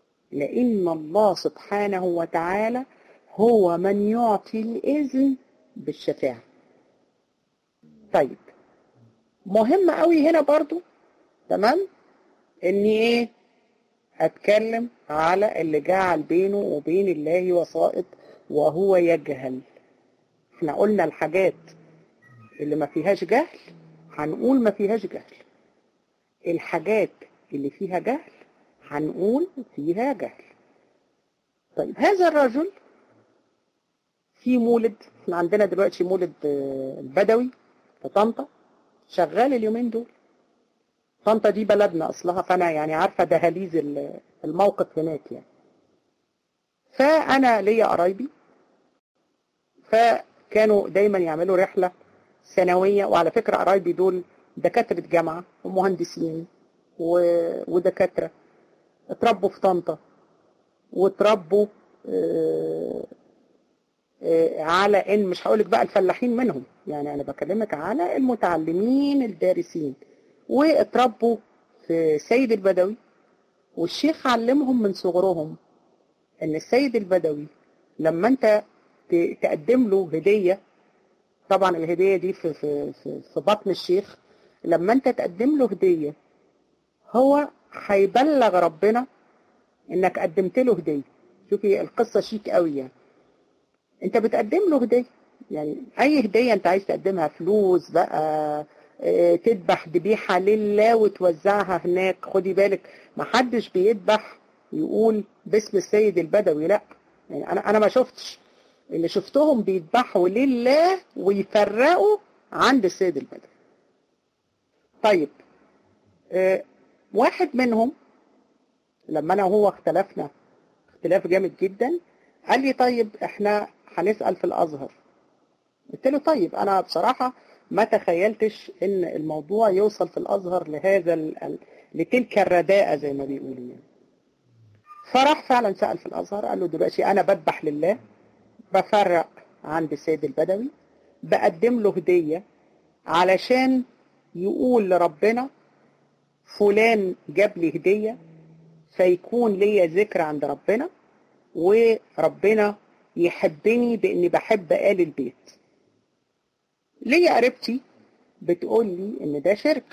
لأن الله سبحانه وتعالى هو من يعطي الإذن بالشفاعة طيب مهم قوي هنا برضو تمام اني ايه اتكلم على اللي جعل بينه وبين الله وسائط وهو يجهل احنا قلنا الحاجات اللي ما فيهاش جهل هنقول ما فيهاش جهل الحاجات اللي فيها جهل هنقول فيها جهل طيب هذا الرجل في مولد احنا عندنا دلوقتي مولد البدوي في طنطا شغال اليومين دول طنطا دي بلدنا اصلها فانا يعني عارفه دهاليز الموقف هناك يعني فانا ليا قرايبي فكانوا دايما يعملوا رحله سنويه وعلى فكره قرايبي دول دكاتره جامعه ومهندسين ودكاتره اتربوا في طنطا واتربوا اه اه على ان مش هقولك بقى الفلاحين منهم يعني انا بكلمك على المتعلمين الدارسين واتربوا في سيد البدوي والشيخ علمهم من صغرهم ان السيد البدوي لما انت تقدم له هدية طبعا الهدية دي في, في, في, في بطن الشيخ لما انت تقدم له هدية هو هيبلغ ربنا انك قدمت له هدية شوفي القصة شيك قوي يعني انت بتقدم له هدية يعني اي هدية انت عايز تقدمها فلوس بقى تذبح ذبيحة لله وتوزعها هناك خدي بالك ما حدش بيذبح يقول باسم السيد البدوي لا يعني انا انا ما شفتش اللي شفتهم بيذبحوا لله ويفرقوا عند السيد البدوي طيب اه واحد منهم لما انا وهو اختلفنا اختلاف جامد جدا قال لي طيب احنا هنسأل في الازهر قلت له طيب انا بصراحة ما تخيلتش ان الموضوع يوصل في الازهر لهذا ال... لتلك الرداءة زي ما بيقولوا يعني. فراح فعلا سأل في الازهر قال له دلوقتي انا بذبح لله بفرق عند السيد البدوي بقدم له هدية علشان يقول لربنا فلان جاب لي هدية فيكون ليا ذكر عند ربنا وربنا يحبني باني بحب آل البيت ليا قريبتي بتقول لي ان ده شرك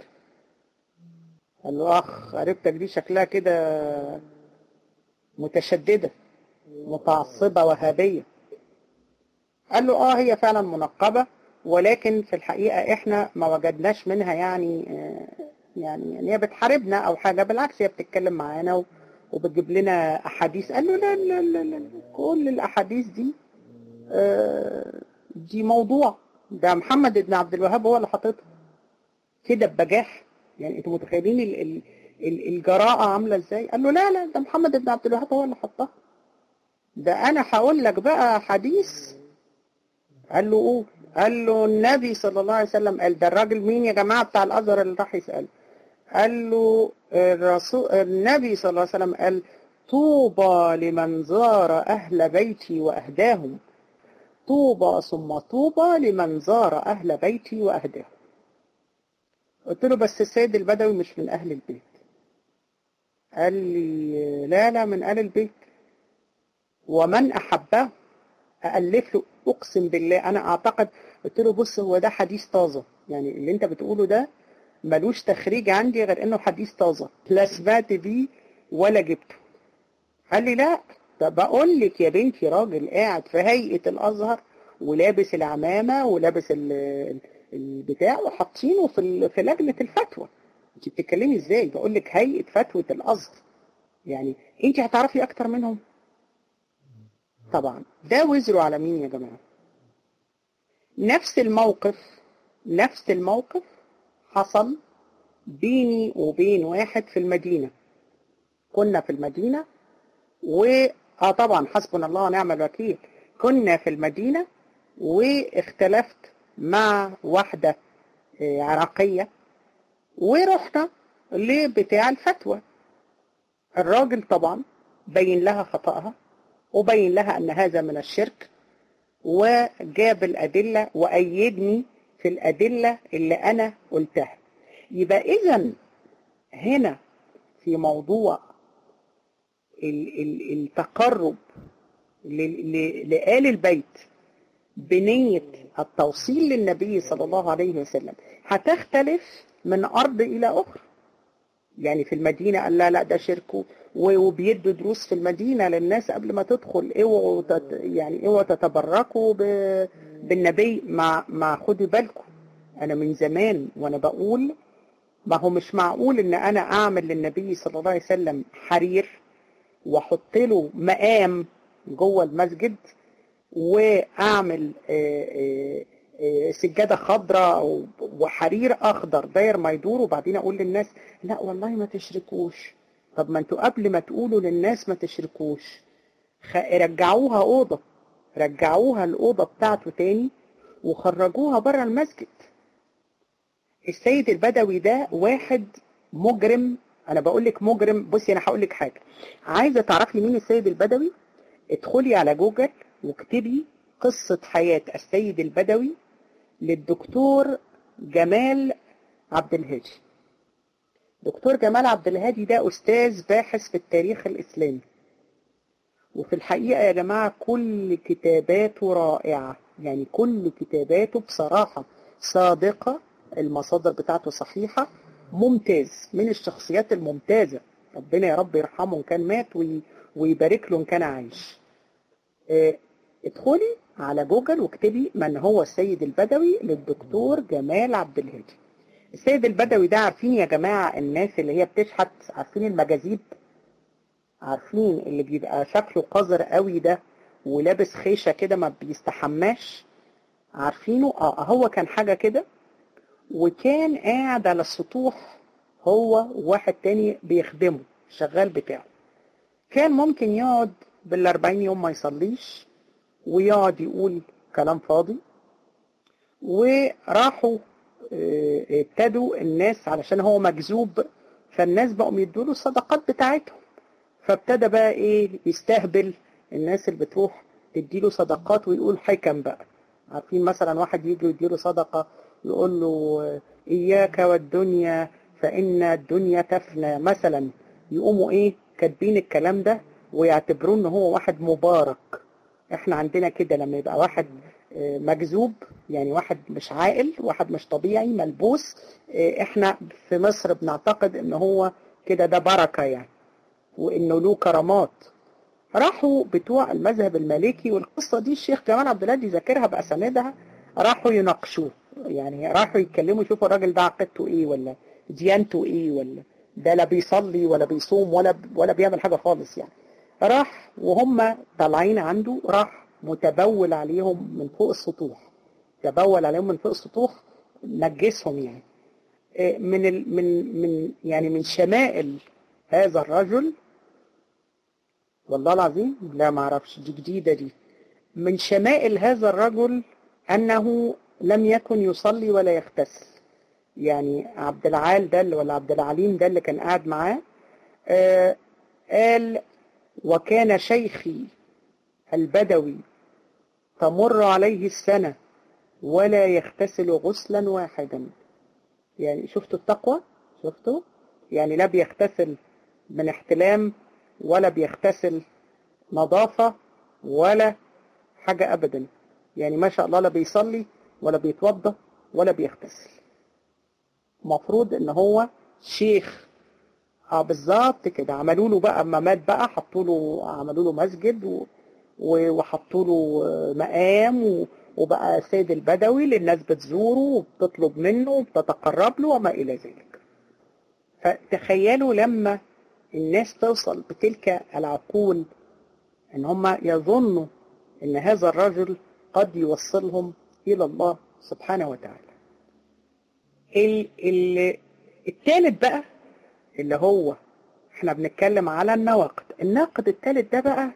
قال له اخ قريبتك دي شكلها كده متشددة متعصبة وهابية قال له اه هي فعلا منقبة ولكن في الحقيقة احنا ما وجدناش منها يعني يعني يعني هي بتحاربنا او حاجة بالعكس هي بتتكلم معانا وبتجيب لنا احاديث قال له لا لا لا, لا. كل الاحاديث دي آه دي موضوع ده محمد بن عبد الوهاب هو اللي حاططها كده ببجاح يعني انتوا متخيلين ال ال ال الجراءة عاملة ازاي قال له لا لا ده محمد بن عبد الوهاب هو اللي حطها ده انا هقول لك بقى حديث قال له قول قال له النبي صلى الله عليه وسلم قال ده الراجل مين يا جماعة بتاع الازهر اللي راح يسأله قال له الرسول النبي صلى الله عليه وسلم قال طوبى لمن زار أهل بيتي وأهداهم طوبى ثم طوبى لمن زار أهل بيتي وأهداهم قلت له بس السيد البدوي مش من أهل البيت قال لي لا لا من أهل البيت ومن أحبه أألف له أقسم بالله أنا أعتقد قلت له بص هو ده حديث طازة يعني اللي أنت بتقوله ده ملوش تخريج عندي غير إنه حديث طازة لا سمعت بيه ولا جبته قال لي لا طب بقول لك يا بنتي راجل قاعد في هيئة الأزهر ولابس العمامة ولابس البتاع وحاطينه في في لجنة الفتوى انت بتتكلمي ازاي بقول لك هيئة فتوى الأزهر يعني انت هتعرفي اكتر منهم طبعا ده وزره على مين يا جماعة نفس الموقف نفس الموقف حصل بيني وبين واحد في المدينة كنا في المدينة و اه طبعا حسبنا الله ونعم الوكيل كنا في المدينة واختلفت مع واحدة عراقية ورحنا لبتاع الفتوى الراجل طبعا بين لها خطأها وبين لها أن هذا من الشرك وجاب الأدلة وأيدني في الأدلة اللي أنا قلتها يبقى إذا هنا في موضوع التقرب لآل البيت بنية التوصيل للنبي صلى الله عليه وسلم هتختلف من أرض إلى أخرى يعني في المدينة قال لا لا ده شرك وبيدوا دروس في المدينة للناس قبل ما تدخل اوعوا تت يعني اوعوا تتبركوا ب- بالنبي مع مع خدوا بالكم انا من زمان وانا بقول ما هو مش معقول ان انا اعمل للنبي صلى الله عليه وسلم حرير واحط له مقام جوه المسجد واعمل آه، آه، آه، سجاده خضراء أو- وحرير اخضر داير ما يدور وبعدين اقول للناس لا والله ما تشركوش طب ما انتوا قبل ما تقولوا للناس ما تشركوش خ- رجعوها اوضه رجعوها الاوضه بتاعته تاني وخرجوها بره المسجد السيد البدوي ده واحد مجرم انا بقول لك مجرم بصي انا هقول لك حاجه عايزه تعرفي مين السيد البدوي ادخلي على جوجل واكتبي قصه حياه السيد البدوي للدكتور جمال عبد الهادي دكتور جمال عبد الهادي ده استاذ باحث في التاريخ الاسلامي وفي الحقيقه يا جماعه كل كتاباته رائعه يعني كل كتاباته بصراحه صادقه المصادر بتاعته صحيحه ممتاز من الشخصيات الممتازه ربنا يا رب يرحمه ان كان مات وي- ويبارك له ان كان عايش آه، ادخلي على جوجل واكتبي من هو السيد البدوي للدكتور جمال عبد الهادي السيد البدوي ده عارفين يا جماعة الناس اللي هي بتشحت عارفين المجاذيب عارفين اللي بيبقى شكله قذر قوي ده ولابس خيشة كده ما بيستحماش عارفينه اه هو كان حاجة كده وكان قاعد على السطوح هو وواحد تاني بيخدمه الشغال بتاعه كان ممكن يقعد بالأربعين يوم ما يصليش ويقعد يقول كلام فاضي وراحوا آه، ابتدوا الناس علشان هو مجذوب فالناس بقوا يدوا له الصدقات بتاعتهم فابتدى بقى ايه يستهبل الناس اللي بتروح تديله صدقات ويقول حكم بقى عارفين مثلا واحد يجي يديله صدقة يقول له آه، إياك والدنيا فإن الدنيا تفنى مثلا يقوموا إيه كاتبين الكلام ده ويعتبروه إن هو واحد مبارك إحنا عندنا كده لما يبقى واحد آه، مجذوب يعني واحد مش عاقل واحد مش طبيعي ملبوس آه، إحنا في مصر بنعتقد إن هو كده ده بركة يعني وإنه له كرامات راحوا بتوع المذهب المالكي والقصة دي الشيخ جمال عبد الهادي ذاكرها بأساندها راحوا يناقشوه يعني راحوا يتكلموا يشوفوا الراجل ده عقيدته ايه ولا ديانته ايه ولا ده لا بيصلي ولا بيصوم ولا ولا بيعمل حاجة خالص يعني راح وهم طالعين عنده راح متبول عليهم من فوق السطوح تبول عليهم من فوق السطوح نجسهم يعني إيه من ال من من يعني من شمائل هذا الرجل والله العظيم لا ما اعرفش دي جديدة دي من شمائل هذا الرجل أنه لم يكن يصلي ولا يغتسل يعني عبد العال ده اللي- ولا عبد العليم ده اللي كان قاعد معاه آه قال وكان شيخي البدوي تمر عليه السنة ولا يغتسل غسلا واحدا يعني شفتوا التقوى شفتوا يعني لا بيغتسل من احتلام ولا بيغتسل نظافة ولا حاجة أبدا يعني ما شاء الله لا بيصلي ولا بيتوضى ولا بيغتسل مفروض ان هو شيخ اه بالظبط كده عملوا له بقى اما مات بقى حطوا له عملوا له مسجد و... و- وحطوا له آه، مقام و... وبقى سيد البدوي اللي الناس بتزوره وبتطلب منه وبتتقرب له وما الى ذلك فتخيلوا لما الناس توصل بتلك العقول ان هم يظنوا ان هذا الرجل قد يوصلهم الى الله سبحانه وتعالى ال ال الثالث بقى اللي هو احنا بنتكلم على النواقد الناقد الثالث ده بقى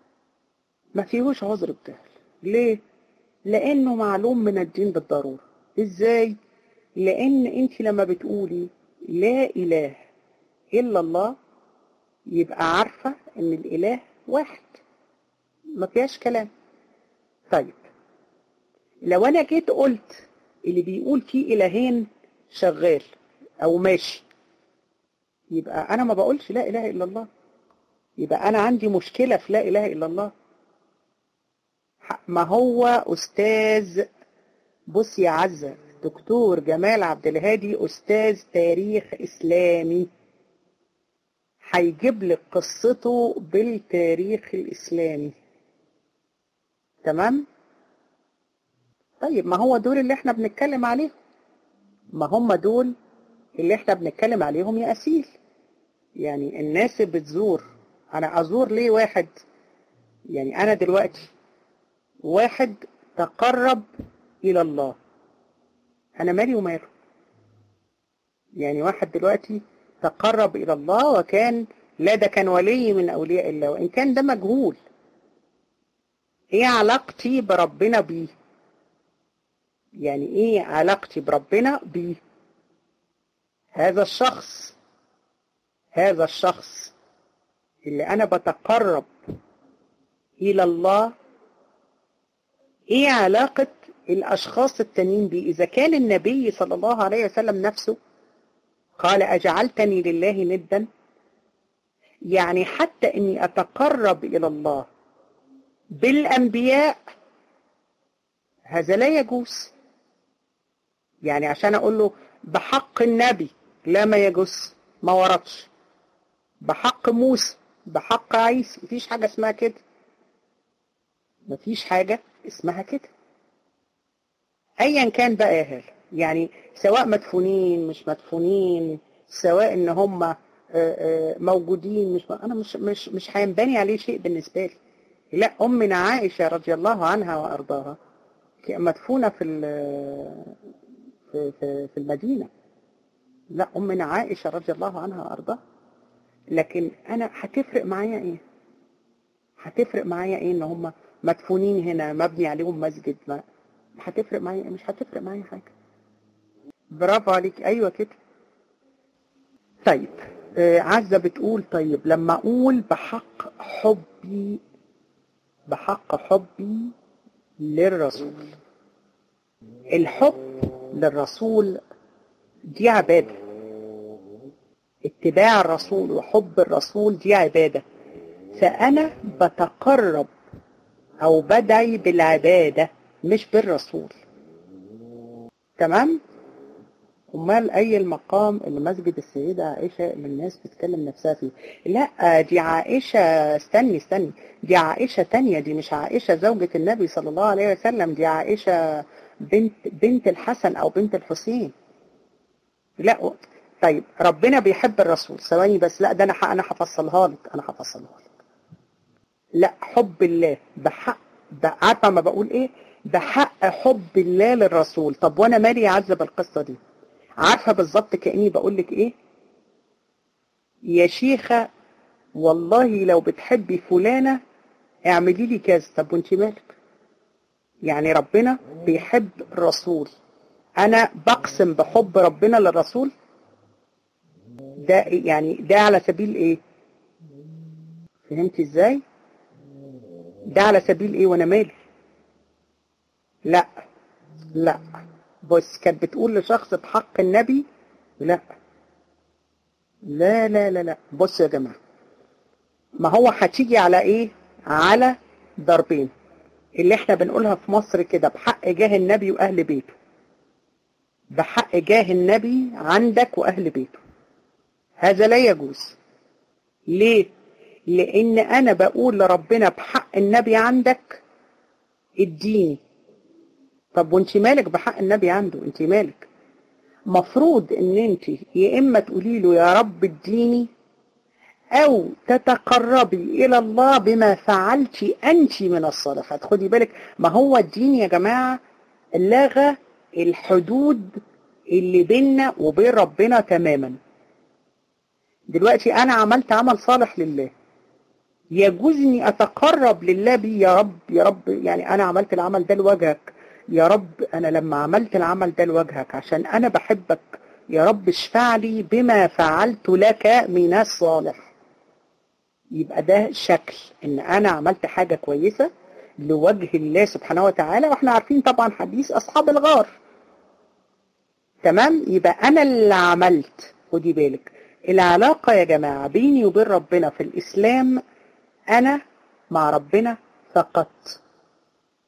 ما فيهوش عذر بجهل ليه لانه معلوم من الدين بالضروره ازاي لان انت لما بتقولي لا اله الا الله يبقى عارفه ان الاله واحد ما فيهاش كلام طيب لو انا جيت قلت اللي بيقول فيه الهين شغال او ماشي يبقى انا ما بقولش لا اله الا الله يبقى انا عندي مشكله في لا اله الا الله ما هو أستاذ بص يا عزة دكتور جمال عبد الهادي أستاذ تاريخ إسلامي هيجيب لك قصته بالتاريخ الإسلامي تمام طيب ما هو دول اللي احنا بنتكلم عليهم ما هم دول اللي احنا بنتكلم عليهم يا أسيل يعني الناس اللي بتزور أنا أزور ليه واحد يعني أنا دلوقتي واحد تقرب إلى الله أنا مالي وماله يعني واحد دلوقتي تقرب إلى الله وكان لا ده كان ولي من أولياء الله وإن كان ده مجهول إيه علاقتي بربنا بيه يعني إيه علاقتي بربنا بيه هذا الشخص هذا الشخص اللي أنا بتقرب إلى الله إيه علاقة الأشخاص التانيين بيه إذا كان النبي صلى الله عليه وسلم نفسه قال أجعلتني لله ندا يعني حتى أني أتقرب إلى الله بالأنبياء هذا لا يجوز يعني عشان أقول له بحق النبي لا ما يجوز ما وردش بحق موسى بحق عيسى مفيش حاجة اسمها كده مفيش حاجة اسمها كده ايا كان بقى يا هلا يعني سواء مدفونين مش مدفونين سواء ان هم موجودين مش انا مش مش مش هينبني عليه شيء بالنسبه لي لا امنا عائشه رضي الله عنها وارضاها مدفونه في في في المدينه لا امنا عائشه رضي الله عنها وارضاها لكن انا هتفرق معايا ايه هتفرق معايا ايه ان هم مدفونين هنا مبني عليهم مسجد ما هتفرق معايا مش هتفرق معايا حاجة برافو عليك ايوه كده طيب آه عزة بتقول طيب لما اقول بحق حبي بحق حبي للرسول الحب للرسول دي عبادة اتباع الرسول وحب الرسول دي عبادة فأنا بتقرب أو بدعي بالعبادة مش بالرسول تمام امال اي المقام اللي مسجد السيدة عائشة اللي الناس بتكلم نفسها فيه لا دي عائشة استني استني دي عائشة تانية دي مش عائشة زوجة النبي صلى الله عليه وسلم دي عائشة بنت بنت الحسن او بنت الحسين لا طيب ربنا بيحب الرسول ثواني بس لا ده انا انا هفصلها لك انا هفصلها لك لا حب الله بحق عارفه ما بقول ايه بحق حب الله للرسول طب وانا مالي يا عزه بالقصه دي عارفه بالظبط كاني بقول لك ايه يا شيخه والله لو بتحبي فلانه اعملي لي كذا طب وانت مالك يعني ربنا بيحب الرسول انا بقسم بحب ربنا للرسول ده يعني ده على سبيل ايه فهمت ازاي ده على سبيل ايه وانا مالي لا لا بص كانت بتقول لشخص بحق النبي لا لا لا لا لا بص يا جماعة ما هو هتيجي على ايه على ضربين اللي احنا بنقولها في مصر كده بحق جاه النبي واهل بيته بحق جاه النبي عندك واهل بيته هذا لا يجوز ليه لان انا بقول لربنا بحق النبي عندك اديني طب وانت مالك بحق النبي عنده انت مالك مفروض ان انت يا اما تقولي له يا رب اديني او تتقربي الى الله بما فعلت انت من الصالحات خدي بالك ما هو الدين يا جماعه لغى الحدود اللي بيننا وبين ربنا تماما دلوقتي انا عملت عمل صالح لله يجوز اني اتقرب لله بيه يا رب يا رب يعني انا عملت العمل ده لوجهك يا رب انا لما عملت العمل ده لوجهك عشان انا بحبك يا رب اشفع لي بما فعلت لك من الصالح يبقى ده شكل ان انا عملت حاجة كويسة لوجه الله سبحانه وتعالى واحنا عارفين طبعا حديث اصحاب الغار تمام يبقى انا اللي عملت خدي بالك العلاقة يا جماعة بيني وبين ربنا في الاسلام انا مع ربنا فقط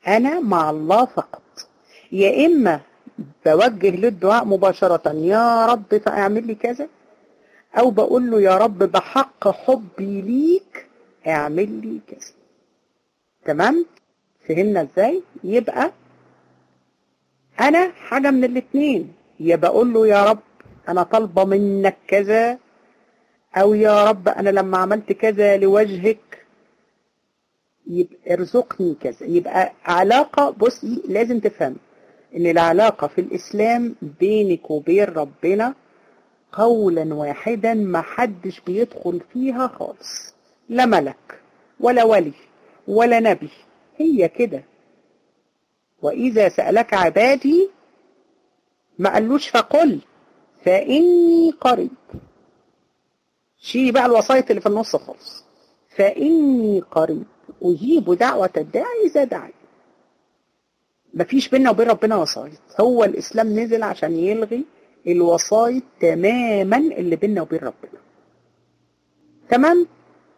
أنا مع الله فقط يا إما بوجه للدعاء مباشرة يا رب فاعمل لي كذا أو بقول له يا رب بحق حبي ليك اعمل لي كذا تمام فهمنا ازاي يبقى انا حاجة من الاتنين يا بقول له يا رب انا طالبة منك كذا او يا رب انا لما عملت كذا لوجهك يبقى ارزقني كذا يبقى علاقة بصي لازم تفهم ان العلاقة في الاسلام بينك وبين ربنا قولا واحدا ما حدش بيدخل فيها خالص لا ملك ولا ولي ولا نبي هي كده وإذا سألك عبادي ما قالوش فقل فإني قريب شيلي بقى الوسائط اللي في النص خالص فإني قريب أجيب دعوة الداعي إذا دعي مفيش بيننا وبين ربنا وسائط هو الإسلام نزل عشان يلغي الوسائط تماما اللي بيننا وبين ربنا تمام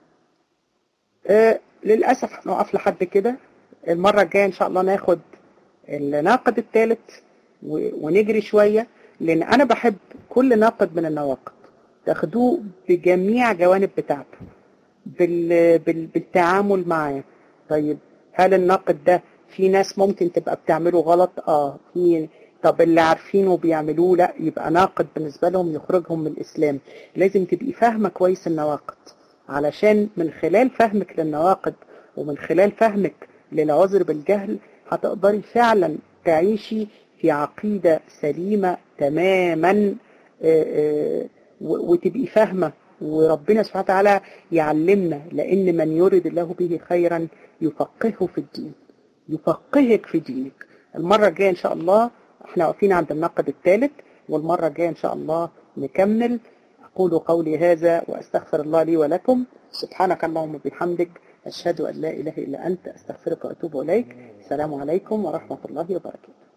آه للأسف هنقف لحد كده المرة الجاية إن شاء الله ناخد الناقد الثالث ونجري شوية لأن أنا بحب كل ناقد من النواقد تاخدوه بجميع جوانب بتاعته بال... بال... بالتعامل معاه طيب هل الناقد ده في ناس ممكن تبقى بتعمله غلط اه في طب اللي عارفينه بيعملوه لا يبقى ناقد بالنسبة لهم يخرجهم من الإسلام لازم تبقي فاهمة كويس النواقد علشان من خلال فهمك للنواقد ومن خلال فهمك للعذر بالجهل هتقدري فعلا تعيشي في عقيدة سليمة تماما وتبقي فاهمة وربنا سبحانه وتعالى يعلمنا لأن من يرد الله به خيرا يفقهه في الدين يفقهك في دينك المرة الجاية إن شاء الله احنا واقفين عند النقد الثالث والمرة الجاية إن شاء الله نكمل أقول قولي هذا وأستغفر الله لي ولكم سبحانك اللهم وبحمدك أشهد أن لا إله إلا أنت أستغفرك وأتوب إليك السلام عليكم ورحمة الله وبركاته